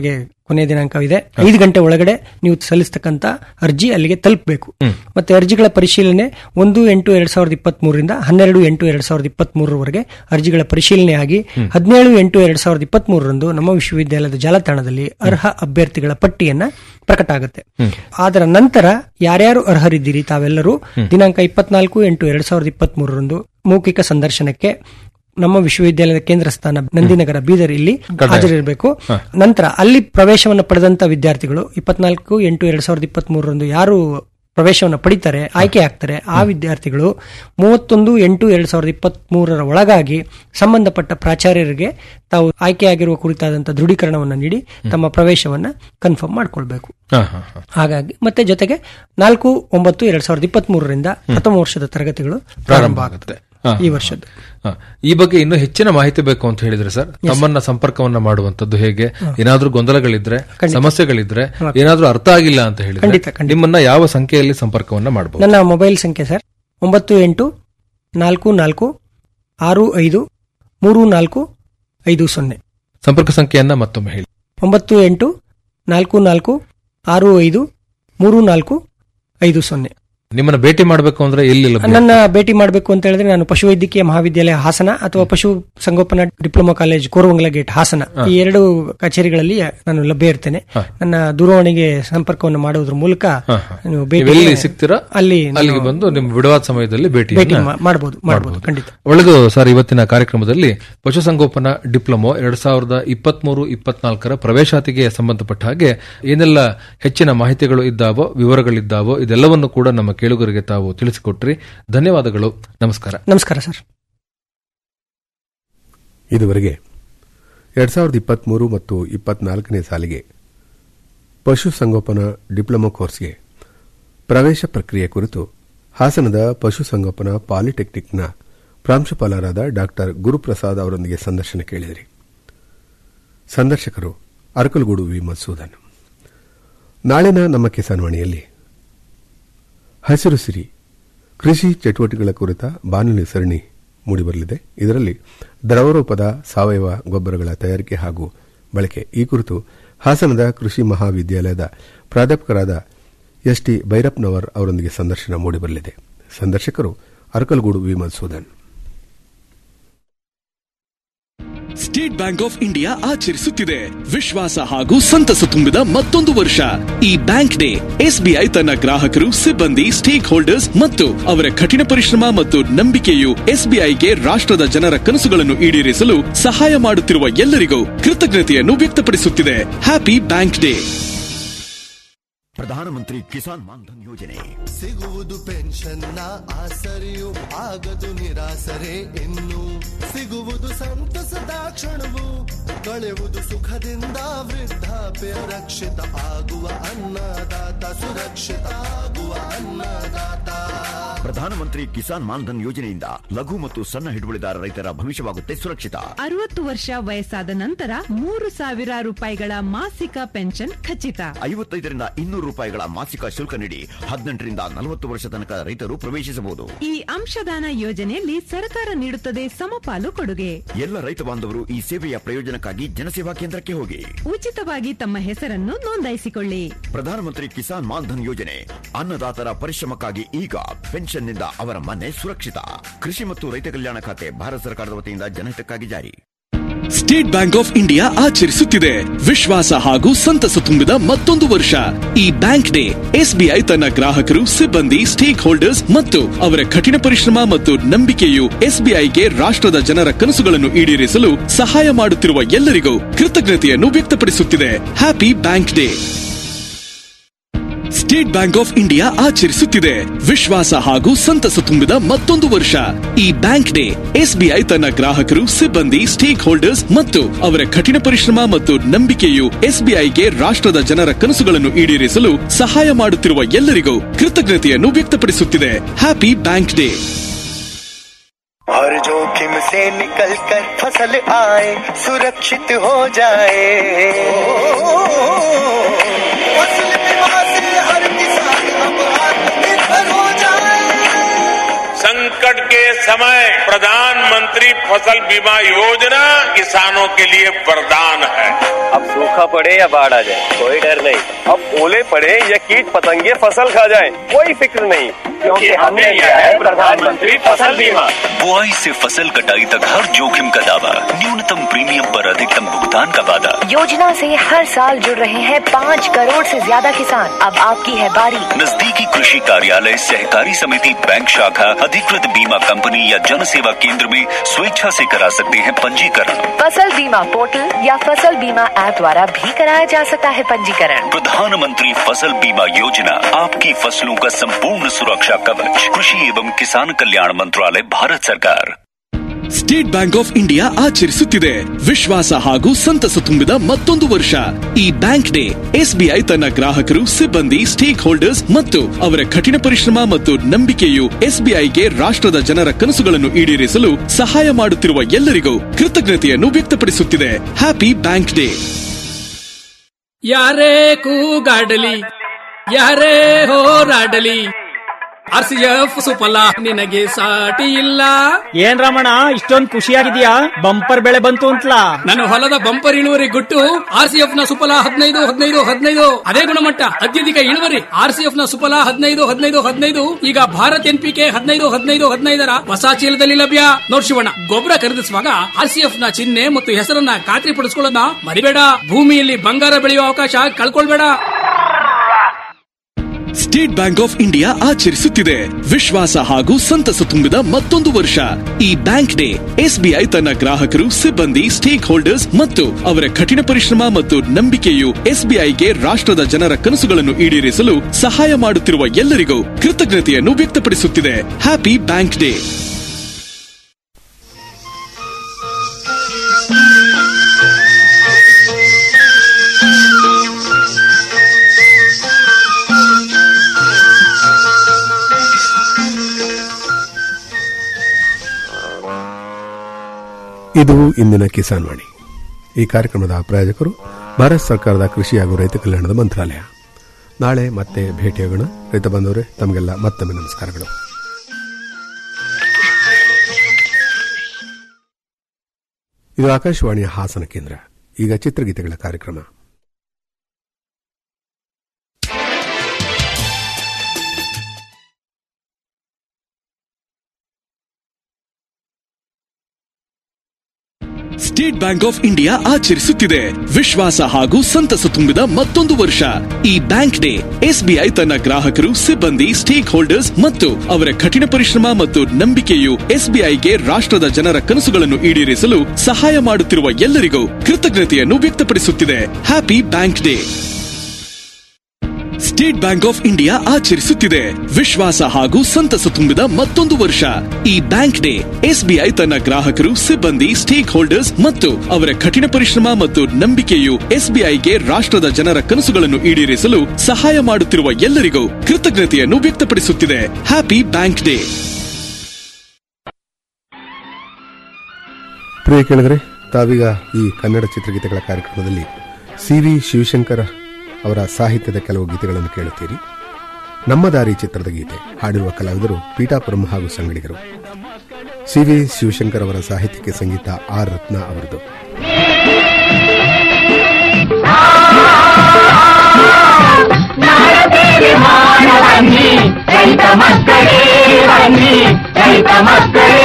ಕೊನೆಯ ದಿನಾಂಕವಿದೆ ಐದು ಗಂಟೆ ಒಳಗಡೆ ನೀವು ಸಲ್ಲಿಸತಕ್ಕಂತ ಅರ್ಜಿ ಅಲ್ಲಿಗೆ ತಲುಪಬೇಕು ಮತ್ತೆ ಅರ್ಜಿಗಳ ಪರಿಶೀಲನೆ ಒಂದು ಎಂಟು ಎರಡ್ ಸಾವಿರದ ಇಪ್ಪತ್ತ್ ಮೂರರಿಂದ ಹನ್ನೆರಡು ಎಂಟು ಎರಡ್ ಸಾವಿರದ ಇಪ್ಪತ್ತ್ ಮೂರರವರೆಗೆ ಅರ್ಜಿಗಳ ಪರಿಶೀಲನೆ ಆಗಿ ಹದಿನೇಳು ಎಂಟು ಎರಡ್ ಸಾವಿರದ ಇಪ್ಪತ್ತ್ ಮೂರರಂದು ನಮ್ಮ ವಿಶ್ವವಿದ್ಯಾಲಯದ ಜಾಲತಾಣದಲ್ಲಿ ಅರ್ಹ ಅಭ್ಯರ್ಥಿಗಳ ಪಟ್ಟಿಯನ್ನ ಪ್ರಕಟ ಆಗುತ್ತೆ ಅದರ ನಂತರ ಯಾರ್ಯಾರು ಅರ್ಹರಿದ್ದೀರಿ ತಾವೆಲ್ಲರೂ ದಿನಾಂಕ ಇಪ್ಪತ್ನಾಲ್ಕು ಎಂಟು ಎರಡ್ ಸಾವಿರದ ಇಪ್ಪತ್ತ್ ಮೂರರಂದು ಮೌಖಿಕ ಸಂದರ್ಶನಕ್ಕೆ ನಮ್ಮ ವಿಶ್ವವಿದ್ಯಾಲಯದ ಕೇಂದ್ರ ಸ್ಥಾನ ನಂದಿನಗರ ಬೀದರ್ ಇಲ್ಲಿ ಹಾಜರಿರಬೇಕು ನಂತರ ಅಲ್ಲಿ ಪ್ರವೇಶವನ್ನು ಪಡೆದಂತ ವಿದ್ಯಾರ್ಥಿಗಳು ಇಪ್ಪತ್ನಾಲ್ಕು ಎಂಟು ಎರಡ್ ಸಾವಿರದ ಇಪ್ಪತ್ತ್ ಮೂರರಂದು ಯಾರು ಪ್ರವೇಶವನ್ನು ಪಡಿತಾರೆ ಆಯ್ಕೆ ಆಗ್ತಾರೆ ಆ ವಿದ್ಯಾರ್ಥಿಗಳು ಮೂವತ್ತೊಂದು ಎಂಟು ಎರಡ್ ಸಾವಿರದ ಇಪ್ಪತ್ತ್ ಮೂರರ ಒಳಗಾಗಿ ಸಂಬಂಧಪಟ್ಟ ಪ್ರಾಚಾರ್ಯರಿಗೆ ತಾವು ಆಯ್ಕೆಯಾಗಿರುವ ಕುರಿತಾದಂತಹ ದೃಢೀಕರಣವನ್ನು ನೀಡಿ ತಮ್ಮ ಪ್ರವೇಶವನ್ನ ಕನ್ಫರ್ಮ್ ಮಾಡ್ಕೊಳ್ಬೇಕು ಹಾ, ಹಾ, ಹಾ. ಹಾಗಾಗಿ ಮತ್ತೆ ಜೊತೆಗೆ ನಾಲ್ಕು ಒಂಬತ್ತು ಎರಡ್ ಸಾವಿರದ ಇಪ್ಪತ್ತ್ ಮೂರರಿಂದ ಪ್ರಥಮ ವರ್ಷದ ತರಗತಿಗಳು ಪ್ರಾರಂಭ ಆಗುತ್ತೆ ಹಾ. ಈ ವರ್ಷದ್ದು ಹಾ. ಈ ಬಗ್ಗೆ ಇನ್ನೂ ಹೆಚ್ಚಿನ ಮಾಹಿತಿ ಬೇಕು ಅಂತ ಹೇಳಿದ್ರೆ ಸರ್ ತಮ್ಮನ್ನ ಸಂಪರ್ಕವನ್ನ ಮಾಡುವಂತದ್ದು ಹೇಗೆ ಏನಾದ್ರೂ ಗೊಂದಲಗಳಿದ್ರೆ ಸಮಸ್ಯೆಗಳಿದ್ರೆ ಏನಾದ್ರೂ ಅರ್ಥ ಆಗಿಲ್ಲ ಅಂತ ಹೇಳಿದ್ರೆ ಖಂಡಿತ, ಖಂಡಿತ. ನಿಮ್ಮನ್ನ ಯಾವ ಸಂಖ್ಯೆಯಲ್ಲಿ ಸಂಪರ್ಕವನ್ನ ಮಾಡಬಹುದು ನನ್ನ ಮೊಬೈಲ್ ಸಂಖ್ಯೆ ಸರ್ ಒಂಬತ್ತು ಎಂಟು ನಾಲ್ಕು ನಾಲ್ಕು ಆರು ಐದು ಮೂರು ನಾಲ್ಕು ಐದು ಸೊನ್ನೆ ಸಂಪರ್ಕ ಸಂಖ್ಯೆಯನ್ನ ಮತ್ತೊಮ್ಮೆ ಹೇಳಿ ಒಂಬತ್ತು ಎಂಟು ನಾಲ್ಕು ನಾಲ್ಕು ಆರು ಐದು ಮೂರು ನಾಲ್ಕು ಐದು ಸೊನ್ನೆ ನಿಮ್ಮನ್ನ ಭೇಟಿ ಮಾಡಬೇಕು ಅಂದ್ರೆ ಎಲ್ಲಿ ಲಭ್ಯ? ನನ್ನ ಭೇಟಿ ಮಾಡಬೇಕು ಅಂತ ಹೇಳಿದ್ರೆ ನಾನು ಪಶುವೈದ್ಯಕೀಯ ಮಹಾವಿದ್ಯಾಲಯ ಹಾಸನ ಅಥವಾ ಪಶು ಸಂಗೋಪನಾ diploma college Koravangala gate Hassan ಈ ಎರಡು ಕಚೇರಿಗಳಲ್ಲಿ ನಾನು ಲಭ್ಯ ಇರ್ತೇನೆ ನನ್ನ ದೂರವಾಣಿಗೆ ಸಂಪರ್ಕವನ್ನು ಮಾಡುವುದರ ಮೂಲಕ ನೀವು ಭೇಟಿ ನೀವೆಲ್ಲಿ ಸಿಗ್ತೀರಾ ಅಲ್ಲಿ ಅಲ್ಲಿಗೆ ಬಂದು ನಿಮ್ಮ ಬಿಡುವಾದ ಸಮಯದಲ್ಲಿ ಭೇಟಿ ಭೇಟಿ ಮಾ- ಮಾಡಬಹುದು ಮಾಡಬಹುದು ಖಂಡಿತ ಒಳ್ಳೆದು ಸರ್ ಇವತ್ತಿನ ಕಾರ್ಯಕ್ರಮದಲ್ಲಿ ಪಶುಸಂಗೋಪನಾ ಡಿಪ್ಲೊಮೊ ಎರಡ್ ಸಾವಿರದ ಇಪ್ಪತ್ಮೂರು ಇಪ್ಪತ್ನಾಲ್ಕರ ಪ್ರವೇಶಾತಿಗೆ ಸಂಬಂಧಪಟ್ಟ ಹಾಗೆ ಏನೆಲ್ಲ ಹೆಚ್ಚಿನ ಮಾಹಿತಿಗಳು ಇದ್ದಾವೋ ವಿವರಗಳಿದ್ದಾವೋ ಇದೆಲ್ಲವನ್ನು ಕೂಡ ನಮ್ಮ ಕೇಳುಗರಿಗೆ ತಾವು ತಿಳಿಸಿಕೊಟ್ರಿ ಧನ್ಯವಾದಗಳು ನಮಸ್ಕಾರ ನಮಸ್ಕಾರ ಸರ್ ಇದುವರೆಗೆ ಎರಡ್ ಸಾವಿರದ ಇಪ್ಪತ್ಮೂರು ಮತ್ತು ಇಪ್ಪತ್ನಾಲ್ಕನೇ ಸಾಲಿಗೆ ಪಶುಸಂಗೋಪನಾ ಡಿಪ್ಲೊಮಾ ಕೋರ್ಸ್ಗೆ ಪ್ರವೇಶ ಪ್ರಕ್ರಿಯೆ ಕುರಿತು ಹಾಸನದ ಪಶುಸಂಗೋಪನಾ ಪಾಲಿಟೆಕ್ನಿಕ್ನ ಪ್ರಾಂಶುಪಾಲರಾದ ಡಾಕ್ಟರ್ ಗುರುಪ್ರಸಾದ್ ಅವರೊಂದಿಗೆ ಸಂದರ್ಶನ ಕೇಳಿದಿರಿ ಸಂದರ್ಶಕರು ಅರಕಲಗೂಡು ವಿ ಮಧುಸೂದನ್ ನಾಳಿನ ನಮ್ಮ ಕಿಸಾನ್ವಾಣಿಯಲ್ಲಿ ಹಸಿರು ಸಿರಿ ಕೃಷಿ ಚಟುವಟಿಕೆಗಳ ಕುರಿತ ಬಾನುಲಿ ಸರಣಿ ಮೂಡಿಬರಲಿದೆ ಇದರಲ್ಲಿ ದ್ರವರೂಪದ ಸಾವಯವ ಗೊಬ್ಬರಗಳ ತಯಾರಿಕೆ ಹಾಗೂ ಬಳಕೆ ಈ ಕುರಿತು ಹಾಸನದ ಕೃಷಿ ಮಹಾವಿದ್ಯಾಲಯದ ಪ್ರಾಧ್ಯಾಪಕರಾದ ಎಸ್ ಟಿ ಭೈರಪ್ಪನವರ್ ಅವರೊಂದಿಗೆ ಸಂದರ್ಶನ ಮೂಡಿಬರಲಿದೆ ಸಂದರ್ಶಕರು Arakalagudu V Madhusudan State Bank of India ಆಚರಿಸುತ್ತಿದೆ ವಿಶ್ವಾಸ ಹಾಗೂ ಸಂತಸ ತುಂಬಿದ ಮತ್ತೊಂದು ವರ್ಷ ಈ ಬ್ಯಾಂಕ್ ಡೇ ಎಸ್ಬಿಐ ತನ್ನ ಗ್ರಾಹಕರು ಸಿಬ್ಬಂದಿ ಸ್ಟೇಕ್ ಹೋಲ್ಡರ್ಸ್ ಮತ್ತು ಅವರ ಕಠಿಣ ಪರಿಶ್ರಮ ಮತ್ತು ನಂಬಿಕೆಯು ಎಸ್ಬಿಐಗೆ ರಾಷ್ಟ್ರದ ಜನರ ಕನಸುಗಳನ್ನು ಈಡೇರಿಸಲು ಸಹಾಯ ಮಾಡುತ್ತಿರುವ ಎಲ್ಲರಿಗೂ ಕೃತಜ್ಞತೆಯನ್ನು ವ್ಯಕ್ತಪಡಿಸುತ್ತಿದೆ ಹ್ಯಾಪಿ ಬ್ಯಾಂಕ್ ಡೇ ಪ್ರಧಾನಮಂತ್ರಿ ಕಿಸಾನ್ ಮಾನ್ಧನ್ ಯೋಜನೆ ಸಿಗುವುದು ಪೆನ್ಷನ್ನ ಆಸರೆಯು ಆಗದು ನಿರಾಸರೆ ಇನ್ನು ಸಿಗುವುದು ಸಂತಸದ ಕ್ಷಣವು ಕಳೆಯುವುದು ಸುಖದಿಂದ ವೃದ್ಧಾಪ್ಯ ರಕ್ಷಿತ ಆಗುವ ಅನ್ನದಾತ ಸುರಕ್ಷಿತ ಆಗುವ ಅನ್ನದಾತ ಪ್ರಧಾನಮಂತ್ರಿ ಕಿಸಾನ್ ಮಾನ್ಧನ್ ಯೋಜನೆಯಿಂದ ಲಘು ಮತ್ತು ಸಣ್ಣ ಹಿಡುವಳಿದಾರ ರೈತರ ಭವಿಷ್ಯವಾಗುತ್ತೆ ಸುರಕ್ಷಿತ ಅರವತ್ತು ವರ್ಷ ವಯಸ್ಸಾದ ನಂತರ ಮೂರು ಸಾವಿರ ರೂಪಾಯಿಗಳ ಮಾಸಿಕ ಪೆನ್ಷನ್ ಖಚಿತ ಐವತ್ತೈದರಿಂದ ಇನ್ನೂರು ರೂಪಾಯಿಗಳ ಮಾಸಿಕ ಶುಲ್ಕ ನೀಡಿ ಹದಿನೆಂಟರಿಂದ ನಲವತ್ತು ವರ್ಷ ತನಕ ರೈತರು ಪ್ರವೇಶಿಸಬಹುದು ಈ ಅಂಶದಾನ ಯೋಜನೆಯಲ್ಲಿ ಸರ್ಕಾರ ನೀಡುತ್ತದೆ ಸಮಪಾಲು ಕೊಡುಗೆ ಎಲ್ಲ ರೈತ ಬಾಂಧವರು ಈ ಸೇವೆಯ ಪ್ರಯೋಜನಕ್ಕಾಗಿ ಜನಸೇವಾ ಕೇಂದ್ರಕ್ಕೆ ಹೋಗಿ ಉಚಿತವಾಗಿ ತಮ್ಮ ಹೆಸರನ್ನು ನೋಂದಾಯಿಸಿಕೊಳ್ಳಿ ಪ್ರಧಾನಮಂತ್ರಿ ಕಿಸಾನ್ ಮಾನ್ಧನ್ ಯೋಜನೆ ಅನ್ನದಾತರ ಪರಿಶ್ರಮಕ್ಕಾಗಿ ಈಗ ಪೆನ್ಷನ್ನಿಂದ ಅವರ ಮನೆ ಸುರಕ್ಷಿತ ಕೃಷಿ ಮತ್ತು ರೈತ ಕಲ್ಯಾಣ ಖಾತೆ ಭಾರತ ಸರ್ಕಾರದ ವತಿಯಿಂದ ಜನಹಿತಕ್ಕಾಗಿ ಜಾರಿ ಸ್ಟೇಟ್ ಬ್ಯಾಂಕ್ ಆಫ್ ಇಂಡಿಯಾ ಆಚರಿಸುತ್ತಿದೆ ವಿಶ್ವಾಸ ಹಾಗೂ ಸಂತಸ ತುಂಬಿದ ಮತ್ತೊಂದು ವರ್ಷ ಈ ಬ್ಯಾಂಕ್ ಡೇ ಎಸ್ಬಿಐ ತನ್ನ ಗ್ರಾಹಕರು ಸಿಬ್ಬಂದಿ ಸ್ಟೇಕ್ ಹೋಲ್ಡರ್ಸ್ ಮತ್ತು ಅವರ ಕಠಿಣ ಪರಿಶ್ರಮ ಮತ್ತು ನಂಬಿಕೆಯು ಎಸ್ಬಿಐಗೆ ರಾಷ್ಟ್ರದ ಜನರ ಕನಸುಗಳನ್ನು ಈಡೇರಿಸಲು ಸಹಾಯ ಮಾಡುತ್ತಿರುವ ಎಲ್ಲರಿಗೂ ಕೃತಜ್ಞತೆಯನ್ನು ವ್ಯಕ್ತಪಡಿಸುತ್ತಿದೆ happy bank day State Bank of India ಆಚರಿಸುತ್ತಿದೆ ವಿಶ್ವಾಸ ಹಾಗೂ ಸಂತಸ ತುಂಬಿದ ಮತ್ತೊಂದು ವರ್ಷ ಈ ಬ್ಯಾಂಕ್ ಡೇ ಎಸ್ಬಿಐ ತನ್ನ ಗ್ರಾಹಕರು ಸಿಬ್ಬಂದಿ ಸ್ಟೇಕ್ ಹೋಲ್ಡರ್ಸ್ ಮತ್ತು ಅವರ ಕಠಿಣ ಪರಿಶ್ರಮ ಮತ್ತು ನಂಬಿಕೆಯು ಎಸ್ಬಿಐಗೆ ರಾಷ್ಟ್ರದ ಜನರ ಕನಸುಗಳನ್ನು ಈಡೇರಿಸಲು ಸಹಾಯ ಮಾಡುತ್ತಿರುವ ಎಲ್ಲರಿಗೂ ಕೃತಜ್ಞತೆಯನ್ನು ವ್ಯಕ್ತಪಡಿಸುತ್ತಿದೆ ಹ್ಯಾಪಿ ಬ್ಯಾಂಕ್ ಡೇ हर जोखिम से निकल कर फसल आए सुरक्षित हो जाए फसल बीमा से हर किसान अब आत्मनिर्भर हो जाए संकट के समय प्रधानमंत्री फसल बीमा योजना किसानों के लिए वरदान है अब सूखा पड़े या बाढ़ आ जाए कोई डर नहीं अब ओले पड़े या कीट पतंगे फसल खा जाए कोई फिक्र नहीं क्योंकि हमने लिया है प्रधानमंत्री फसल बीमा बुआई से फसल कटाई तक हर जोखिम का दावा न्यूनतम प्रीमियम पर अधिकतम भुगतान का वादा योजना से हर साल जुड़ रहे हैं पाँच करोड़ से ज्यादा किसान अब आपकी है बारी नजदीकी कृषि कार्यालय सहकारी समिति बैंक शाखा अधिकृत बीमा कंपनी या जन सेवा केंद्र में स्वेच्छा से करा सकते हैं पंजीकरण फसल बीमा पोर्टल या फसल बीमा ऐप द्वारा भी कराया जा सकता है पंजीकरण प्रधानमंत्री फसल बीमा योजना आपकी फसलों का संपूर्ण सुरक्षा कवच कृषि एवं किसान कल्याण मंत्रालय भारत सरकार ಸ್ಟೇಟ್ ಬ್ಯಾಂಕ್ ಆಫ್ ಇಂಡಿಯಾ ಆಚರಿಸುತ್ತಿದೆ ವಿಶ್ವಾಸ ಹಾಗೂ ಸಂತಸ ತುಂಬಿದ ಮತ್ತೊಂದು ವರ್ಷ ಈ ಬ್ಯಾಂಕ್ ಡೇ ಎಸ್ಬಿಐ ತನ್ನ ಗ್ರಾಹಕರು ಸಿಬ್ಬಂದಿ ಸ್ಟೇಕ್ ಹೋಲ್ಡರ್ಸ್ ಮತ್ತು ಅವರ ಕಠಿಣ ಪರಿಶ್ರಮ ಮತ್ತು ನಂಬಿಕೆಯು ಎಸ್ಬಿಐಗೆ ರಾಷ್ಟ್ರದ ಜನರ ಕನಸುಗಳನ್ನು ಈಡೇರಿಸಲು ಸಹಾಯ ಮಾಡುತ್ತಿರುವ ಎಲ್ಲರಿಗೂ ಕೃತಜ್ಞತೆಯನ್ನು ವ್ಯಕ್ತಪಡಿಸುತ್ತಿದೆ ಹ್ಯಾಪಿ ಬ್ಯಾಂಕ್ ಡೇ ಯಾರೇ ಕೂಗಾಡಲಿ ಯಾರೇ ಹೋರಾಡಲಿ ಆರ್ ಸಿ ಎಫ್ ಸುಫಲ ನಿನಗೆ ಸಾಟಿ ಇಲ್ಲ ಏನ್ ರಮಣ ಇಷ್ಟೊಂದ್ ಖುಷಿಯಾಗಿದ್ಯಾ ಬಂಪರ್ ಬೆಳೆ ಬಂತು ಅಂತಲಾ ನನ್ನ ಹೊಲದ ಬಂಪರ್ ಇಳುವರಿ ಗುಟ್ಟು ಆರ್ ಸಿ ಎಫ್ ನ ಸುಫಲ ಹದಿನೈದು ಹದಿನೈದು ಹದಿನೈದು ಅದೇ ಗುಣಮಟ್ಟ ಅತ್ಯಧಿಕ ಇಳುವರಿ ಆರ್ ಸಿ ಎಫ್ ನ ಸುಫಲ ಹದಿನೈದು ಹದಿನೈದು ಹದಿನೈದು ಈಗ ಭಾರತ್ ಎನ್ ಪಿ ಕೆ ಹದಿನೈದು ಹದಿನೈದು ಹದಿನೈದರ ಹೊಸ ಚೀಲದಲ್ಲಿ ಲಭ್ಯ ನೋಡ್ ಶಿವಣ್ಣ ಗೊಬ್ಬರ ಖರೀದಿಸುವಾಗ ಆರ್ ಸಿ ಎಫ್ ನ ಚಿಹ್ನೆ ಮತ್ತು ಹೆಸರನ್ನ ಖಾತ್ರಿ ಪಡಿಸ್ಕೊಳ್ಳೋದನ್ನ ಮರಿಬೇಡ ಭೂಮಿಯಲ್ಲಿ ಬಂಗಾರ ಬೆಳೆಯುವ ಅವಕಾಶ ಕಳ್ಕೊಳ್ಬೇಡ ಸ್ಟೇಟ್ ಬ್ಯಾಂಕ್ ಆಫ್ ಇಂಡಿಯಾ ಆಚರಿಸುತ್ತಿದೆ ವಿಶ್ವಾಸ ಹಾಗೂ ಸಂತಸ ತುಂಬಿದ ಮತ್ತೊಂದು ವರ್ಷ ಈ ಬ್ಯಾಂಕ್ ಡೇ ಎಸ್ಬಿಐ ತನ್ನ ಗ್ರಾಹಕರು ಸಿಬ್ಬಂದಿ ಸ್ಟೇಕ್ ಹೋಲ್ಡರ್ಸ್ ಮತ್ತು ಅವರ ಕಠಿಣ ಪರಿಶ್ರಮ ಮತ್ತು ನಂಬಿಕೆಯು ಎಸ್ಬಿಐಗೆ ರಾಷ್ಟ್ರದ ಜನರ ಕನಸುಗಳನ್ನು ಈಡೇರಿಸಲು ಸಹಾಯ ಮಾಡುತ್ತಿರುವ ಎಲ್ಲರಿಗೂ ಕೃತಜ್ಞತೆಯನ್ನು ವ್ಯಕ್ತಪಡಿಸುತ್ತಿದೆ ಹ್ಯಾಪಿ ಬ್ಯಾಂಕ್ ಡೇ ಇದು ಇಂದಿನ ಕಿಸಾನ್ ವಾಣಿ ಈ ಕಾರ್ಯಕ್ರಮದ ಪ್ರಾಯೋಜಕರು ಭಾರತ ಸರ್ಕಾರದ ಕೃಷಿ ಹಾಗೂ ರೈತ ಕಲ್ಯಾಣದ ಮಂತ್ರಾಲಯ ನಾಳೆ ಮತ್ತೆ ಭೇಟಿಯಾಗೋಣ ರೈತ ಬಂದವರೇ ತಮಗೆಲ್ಲ ಮತ್ತೊಮ್ಮೆ ನಮಸ್ಕಾರಗಳು ಇದು ಆಕಾಶವಾಣಿಯ ಹಾಸನ ಕೇಂದ್ರ ಈಗ ಚಿತ್ರಗೀತೆಗಳ ಕಾರ್ಯಕ್ರಮ ಸ್ಟೇಟ್ ಬ್ಯಾಂಕ್ ಆಫ್ ಇಂಡಿಯಾ ಆಚರಿಸುತ್ತಿದೆ ವಿಶ್ವಾಸ ಹಾಗೂ ಸಂತಸ ತುಂಬಿದ ಮತ್ತೊಂದು ವರ್ಷ ಈ ಬ್ಯಾಂಕ್ ಡೇ ಎಸ್ಬಿಐ ತನ್ನ ಗ್ರಾಹಕರು ಸಿಬ್ಬಂದಿ ಸ್ಟೇಕ್ ಹೋಲ್ಡರ್ಸ್ ಮತ್ತು ಅವರ ಕಠಿಣ ಪರಿಶ್ರಮ ಮತ್ತು ನಂಬಿಕೆಯು ಎಸ್ಬಿಐಗೆ ರಾಷ್ಟ್ರದ ಜನರ ಕನಸುಗಳನ್ನು ಈಡೇರಿಸಲು ಸಹಾಯ ಮಾಡುತ್ತಿರುವ ಎಲ್ಲರಿಗೂ ಕೃತಜ್ಞತೆಯನ್ನು ವ್ಯಕ್ತಪಡಿಸುತ್ತಿದೆ happy bank day State Bank of India ಆಚರಿಸುತ್ತಿದೆ ವಿಶ್ವಾಸ ಹಾಗೂ ಸಂತಸ ತುಂಬಿದ ಮತ್ತೊಂದು ವರ್ಷ ಈ ಬ್ಯಾಂಕ್ ಡೇ ಎಸ್ಬಿಐ ತನ್ನ ಗ್ರಾಹಕರು ಸಿಬ್ಬಂದಿ ಸ್ಟೇಕ್ ಹೋಲ್ಡರ್ಸ್ ಮತ್ತು ಅವರ ಕಠಿಣ ಪರಿಶ್ರಮ ಮತ್ತು ನಂಬಿಕೆಯು ಎಸ್ಬಿಐಗೆ ರಾಷ್ಟ್ರದ ಜನರ ಕನಸುಗಳನ್ನು ಈಡೇರಿಸಲು ಸಹಾಯ ಮಾಡುತ್ತಿರುವ ಎಲ್ಲರಿಗೂ ಕೃತಜ್ಞತೆಯನ್ನು ವ್ಯಕ್ತಪಡಿಸುತ್ತಿದೆ ಹ್ಯಾಪಿ ಬ್ಯಾಂಕ್ ಡೇ ಪ್ರಿಯ ಕೇಳಿದರೆ ತಾವೀಗ ಈ ಕನ್ನಡ ಚಿತ್ರಗೀತೆಗಳ ಕಾರ್ಯಕ್ರಮದಲ್ಲಿ ಸಿ ವಿ ಶಿವಶಂಕರ ಅವರ ಸಾಹಿತ್ಯದ ಕೆಲವು ಗೀತೆಗಳನ್ನು ಕೇಳುತ್ತೀರಿ ನಮ್ಮ ದಾರಿ ಚಿತ್ರದ ಗೀತೆ ಹಾಡಿರುವ ಕಲಾವಿದರು ಪೀಠಾಪುರಂ ಹಾಗೂ ಸಂಗಡಿಗರು ಸಿ ವಿ ಶಿವಶಂಕರ್ ಅವರ ಸಾಹಿತ್ಯಕ್ಕೆ ಸಂಗೀತ ಆರ್ ರತ್ನ ಅವರದು ರೈತ ಮಕ್ಕಳೇ ಬನ್ನಿ ರೈತ ಮಕ್ಕಳೇ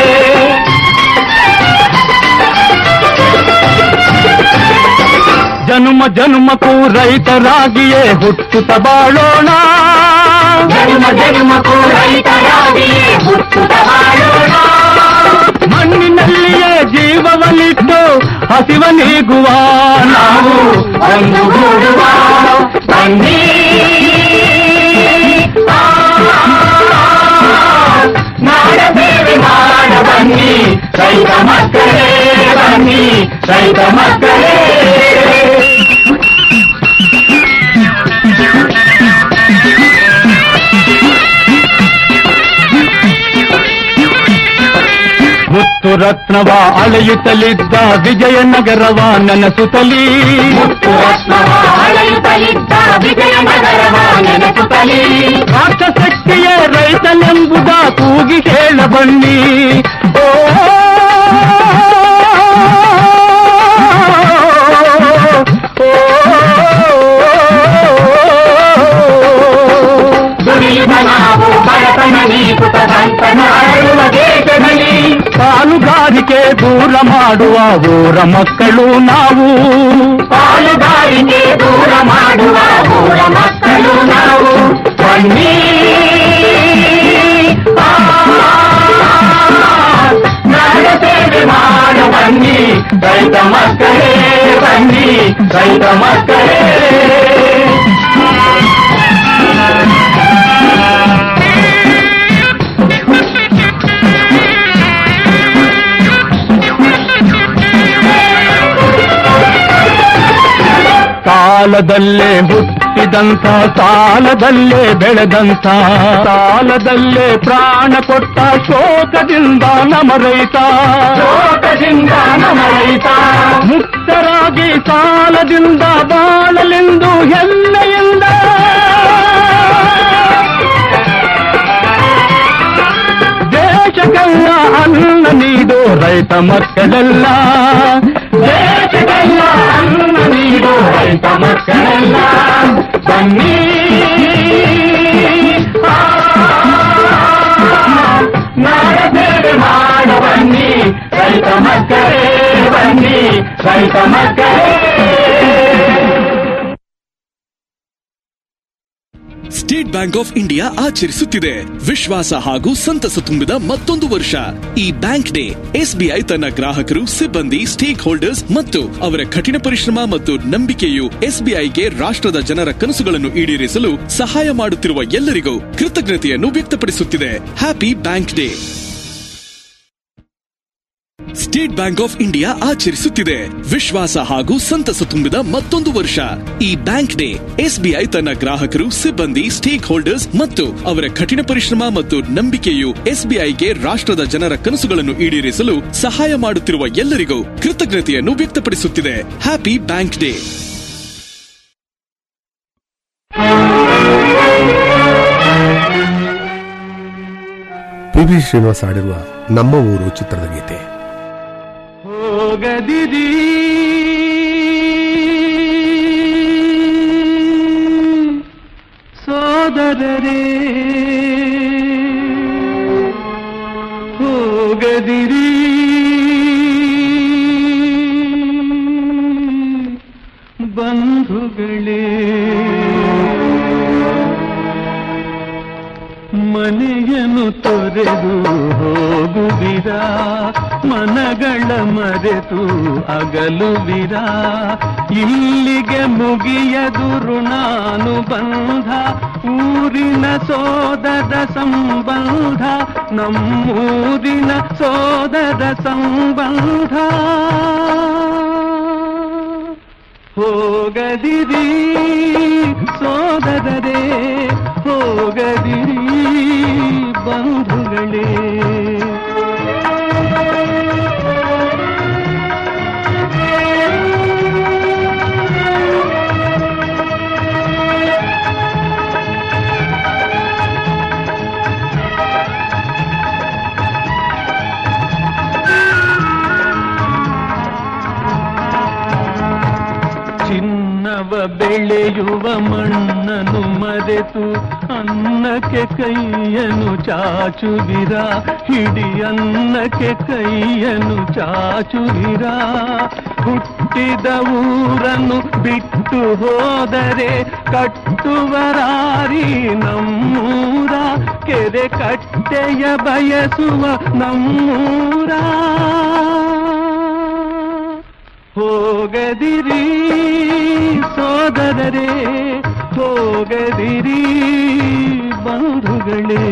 ಜನುಮ ಜನುಮಕ್ಕೂ ರೈತರಾಗಿಯೇ ಹುಟ್ಟುತ್ತ ಬಾಳೋಣ ಜನ್ಮ ಜನ್ಮಕ್ಕೂ ರೈತರಾಗಿಯೇ ಹುಟ್ಟುತ್ತ ಬಾಳೋಣ ಮಣ್ಣಿನಲ್ಲಿಯೇ ಜೀವವನ್ನಿಟ್ಟು ಹಸಿವ ನೀಗುವ ನಾವು ಒಂದುಗೂಡುವ ಬನ್ನಿ ಆ, ನಾಡ ಸೇವೆ ಮಾಡ ಬನ್ನಿ ರೈತ ಮಕ್ಕಳೇ ಬನ್ನಿ ರೈತ ಮಕ್ಕಳೇ ಮುತ್ತು ಮುತ್ತು ರತ್ನವ ಅಳೆಯುತ್ತಲಿದ್ದ ವಿಜಯನಗರವ ನೆನಸುತ್ತಲೀ ಮುತ್ತು ರತ್ನವ ಅಳೆಯುತ್ತಲಿದ್ದ ವಿಜಯನಗರವ ನೆನಸುತ್ತಲೀ ರಾಕ್ಷಸಕ್ತಿಯೇ ರೈತನೆಂಬುದ ಕೂಗಿ ಹೇಳ ಬನ್ನಿ ಓ ದುಡಿಯುವ ನಾವು ಬಡತನ ನೀಗುತ್ತ ಸಂತನ ಅರಳುವ ದೇಶದಲ್ಲಿ ಪಾಲುಗಾರಿಕೆ ದೂರ ಮಾಡುವ ಊರ ಮಕ್ಕಳು ನಾವು ಪಾಲುದಾರಿಕೆ ದೂರ ಮಾಡುವ ಊರ ಮಕ್ಕಳು ನಾವು ಬನ್ನಿ ಆ, ನಾಡ ಸೇವೆ ಮಾಡ ಬನ್ನಿ ರೈತ ಮಕ್ಕಳೇ ಬನ್ನಿ ರೈತ ಮಕ್ಕಳೇ ಸಾಲದಲ್ಲೇ ಹುಟ್ಟಿದಂಥ ಸಾಲದಲ್ಲೇ ಬೆಳೆದಂಥ ಸಾಲದಲ್ಲೇ ಪ್ರಾಣ ಕೊಟ್ಟ ಶೋಕದಿಂದ ನಮ್ಮ ರೈತ ಶೋಕದಿಂದ ನಮ್ಮ ರೈತ ಮುಕ್ತರಾಗಿ ಸಾಲದಿಂದ ಬಾಳಲೆಂದು ಹೆಮ್ಮೆಯಿಂದ ದೇಶಕ್ಕೆಲ್ಲ ಅನ್ನ ನೀಡು ರೈತ ಮಕ್ಕಳೆಲ್ಲ ದೇಶಕ್ಕೆಲ್ಲ ಅನ್ನ ನೀಡು ರೈತ ಮಕ್ಕಳೆಲ್ಲ ಬನ್ನಿ ಆ, ನಾಡ ಸೇವೆ ಮಾಡ ಬನ್ನಿ ರೈತ ಮಕ್ಕಳೇ ಬನ್ನಿ ರೈತ ಮಕ್ಕಳೇ ಸ್ಟೇಟ್ ಬ್ಯಾಂಕ್ ಆಫ್ ಇಂಡಿಯಾ ಆಚರಿಸುತ್ತಿದೆ ವಿಶ್ವಾಸ ಹಾಗೂ ಸಂತಸ ತುಂಬಿದ ಮತ್ತೊಂದು ವರ್ಷ ಈ ಬ್ಯಾಂಕ್ ಡೇ ಎಸ್ಬಿಐ ತನ್ನ ಗ್ರಾಹಕರು ಸಿಬ್ಬಂದಿ ಸ್ಟೇಕ್ ಹೋಲ್ಡರ್ಸ್ ಮತ್ತು ಅವರ ಕಠಿಣ ಪರಿಶ್ರಮ ಮತ್ತು ನಂಬಿಕೆಯು ಎಸ್ಬಿಐಗೆ ರಾಷ್ಟ್ರದ ಜನರ ಕನಸುಗಳನ್ನು ಈಡೇರಿಸಲು ಸಹಾಯ ಮಾಡುತ್ತಿರುವ ಎಲ್ಲರಿಗೂ ಕೃತಜ್ಞತೆಯನ್ನು ವ್ಯಕ್ತಪಡಿಸುತ್ತಿದೆ happy bank day State Bank of India ಆಚರಿಸುತ್ತಿದೆ ವಿಶ್ವಾಸ ಹಾಗೂ ಸಂತಸ ತುಂಬಿದ ಮತ್ತೊಂದು ವರ್ಷ ಈ ಬ್ಯಾಂಕ್ ಡೇ ಎಸ್ಬಿಐ ತನ್ನ ಗ್ರಾಹಕರು ಸಿಬ್ಬಂದಿ ಸ್ಟೇಕ್ ಹೋಲ್ಡರ್ಸ್ ಮತ್ತು ಅವರ ಕಠಿಣ ಪರಿಶ್ರಮ ಮತ್ತು ನಂಬಿಕೆಯು ಎಸ್ಬಿಐಗೆ ರಾಷ್ಟ್ರದ ಜನರ ಕನಸುಗಳನ್ನು ಈಡೇರಿಸಲು ಸಹಾಯ ಮಾಡುತ್ತಿರುವ ಎಲ್ಲರಿಗೂ ಕೃತಜ್ಞತೆಯನ್ನು ವ್ಯಕ್ತಪಡಿಸುತ್ತಿದೆ happy bank day P B Srinivas ಆಡಿರುವ ನಮ್ಮ ಊರು ಚಿತ್ರದ ಗೀತೆ ಹೋಗದಿರಿ ಸೋದರರೇ ಹೋಗದಿರಿ ಬಂಧುಗಳೇ ಮನೆಯನ್ನು ತೊರೆದು ಹೋಗುವಿರ ಮನಗಳ ಮರೆತು ಅಗಲುವಿರ ಇಲ್ಲಿಗೆ ಮುಗಿಯದು ಋಣಾನುಬಂಧ ಊರಿನ ಸೋದರ ಸಂಬಂಧ ನಮ್ಮೂರಿನ ಸೋದರ ಸಂಬಂಧ ಹೋಗದಿರಿ ಸೋದರರೇ ಹೋಗದಿರಿ ಬಂಧುಗಳೇ ಚಿನ್ನವ ಬೆಳೆಯುವ ಮಣ್ಣನ್ನು ಮರೆತು ಅನ್ನಕ್ಕೆ ಕೈಯನ್ನು ಚಾಚುವಿರ ಹಿಡಿ ಅನ್ನಕ್ಕೆ ಕೈಯನ್ನು ಚಾಚುವಿರ ಹುಟ್ಟಿದ ಊರನ್ನು ಬಿಟ್ಟು ಹೋದರೆ ಕಟ್ಟುವರಾರಿ ನಮ್ಮೂರ ಕೆರೆ ಕಟ್ಟೆಯ ಬಯಸುವ ನಮ್ಮೂರ ಹೋಗದಿರಿ ಸೋದರರೇ ಹೋಗದಿರಿ ಬಂಧುಗಳೇ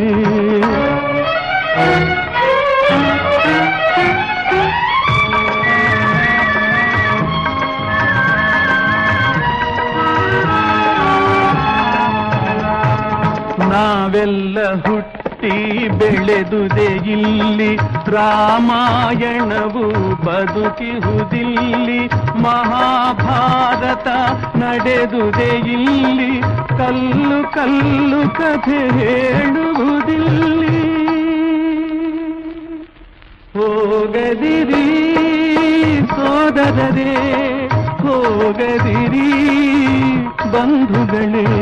ನಾವೆಲ್ಲ ಹುಟ್ಟಿ ಹುಟ್ಟಿ ಬೆಳೆದುದೆ ಇಲ್ಲಿ ರಾಮಾಯಣವು ಬದುಕಿಹುದಿಲ್ಲಿ ಮಹಾಭಾರತ ನಡೆದುದೆ ಇಲ್ಲಿ ಕಲ್ಲು ಕಲ್ಲು ಕಥೆ ಹೇಳುವುದಿಲ್ಲಿ ಹೋಗದಿರಿ ಸೋದರರೇ ಹೋಗದಿರಿ ಬಂಧುಗಳೇ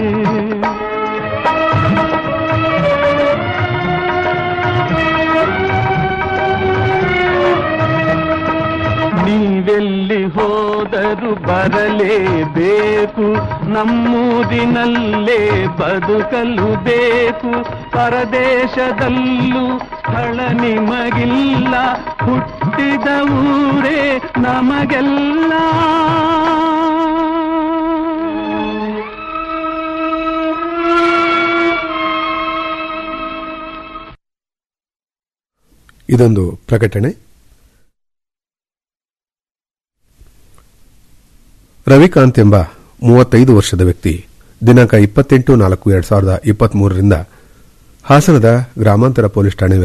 ನೀವೆಲ್ಲಿ ಹೋದರು ಬರಲೇಬೇಕು ನಮ್ಮೂರಿನಲ್ಲೇ ಬದುಕಲು ಬೇಕು ಪರದೇಶದಲ್ಲೂ ಸ್ಥಳ ನಿಮಗಿಲ್ಲ ಹುಟ್ಟಿದ ಊರೇ ನಮಗೆಲ್ಲ ಇದೊಂದು ಪ್ರಕಟಣೆ ರವಿಕಾಂತ್ ಎಂಬ ಮೂವತ್ತೈದು ವರ್ಷದ ವ್ಯಕ್ತಿ ದಿನಾಂಕ ಇಪ್ಪತ್ತೆಂಟು ನಾಲ್ಕು ಎರಡ್ ಸಾವಿರದ ಇಪ್ಪತ್ಮೂರರಿಂದ ಹಾಸನದ ಗ್ರಾಮಾಂತರ ಪೊಲೀಸ್ ಠಾಣೆ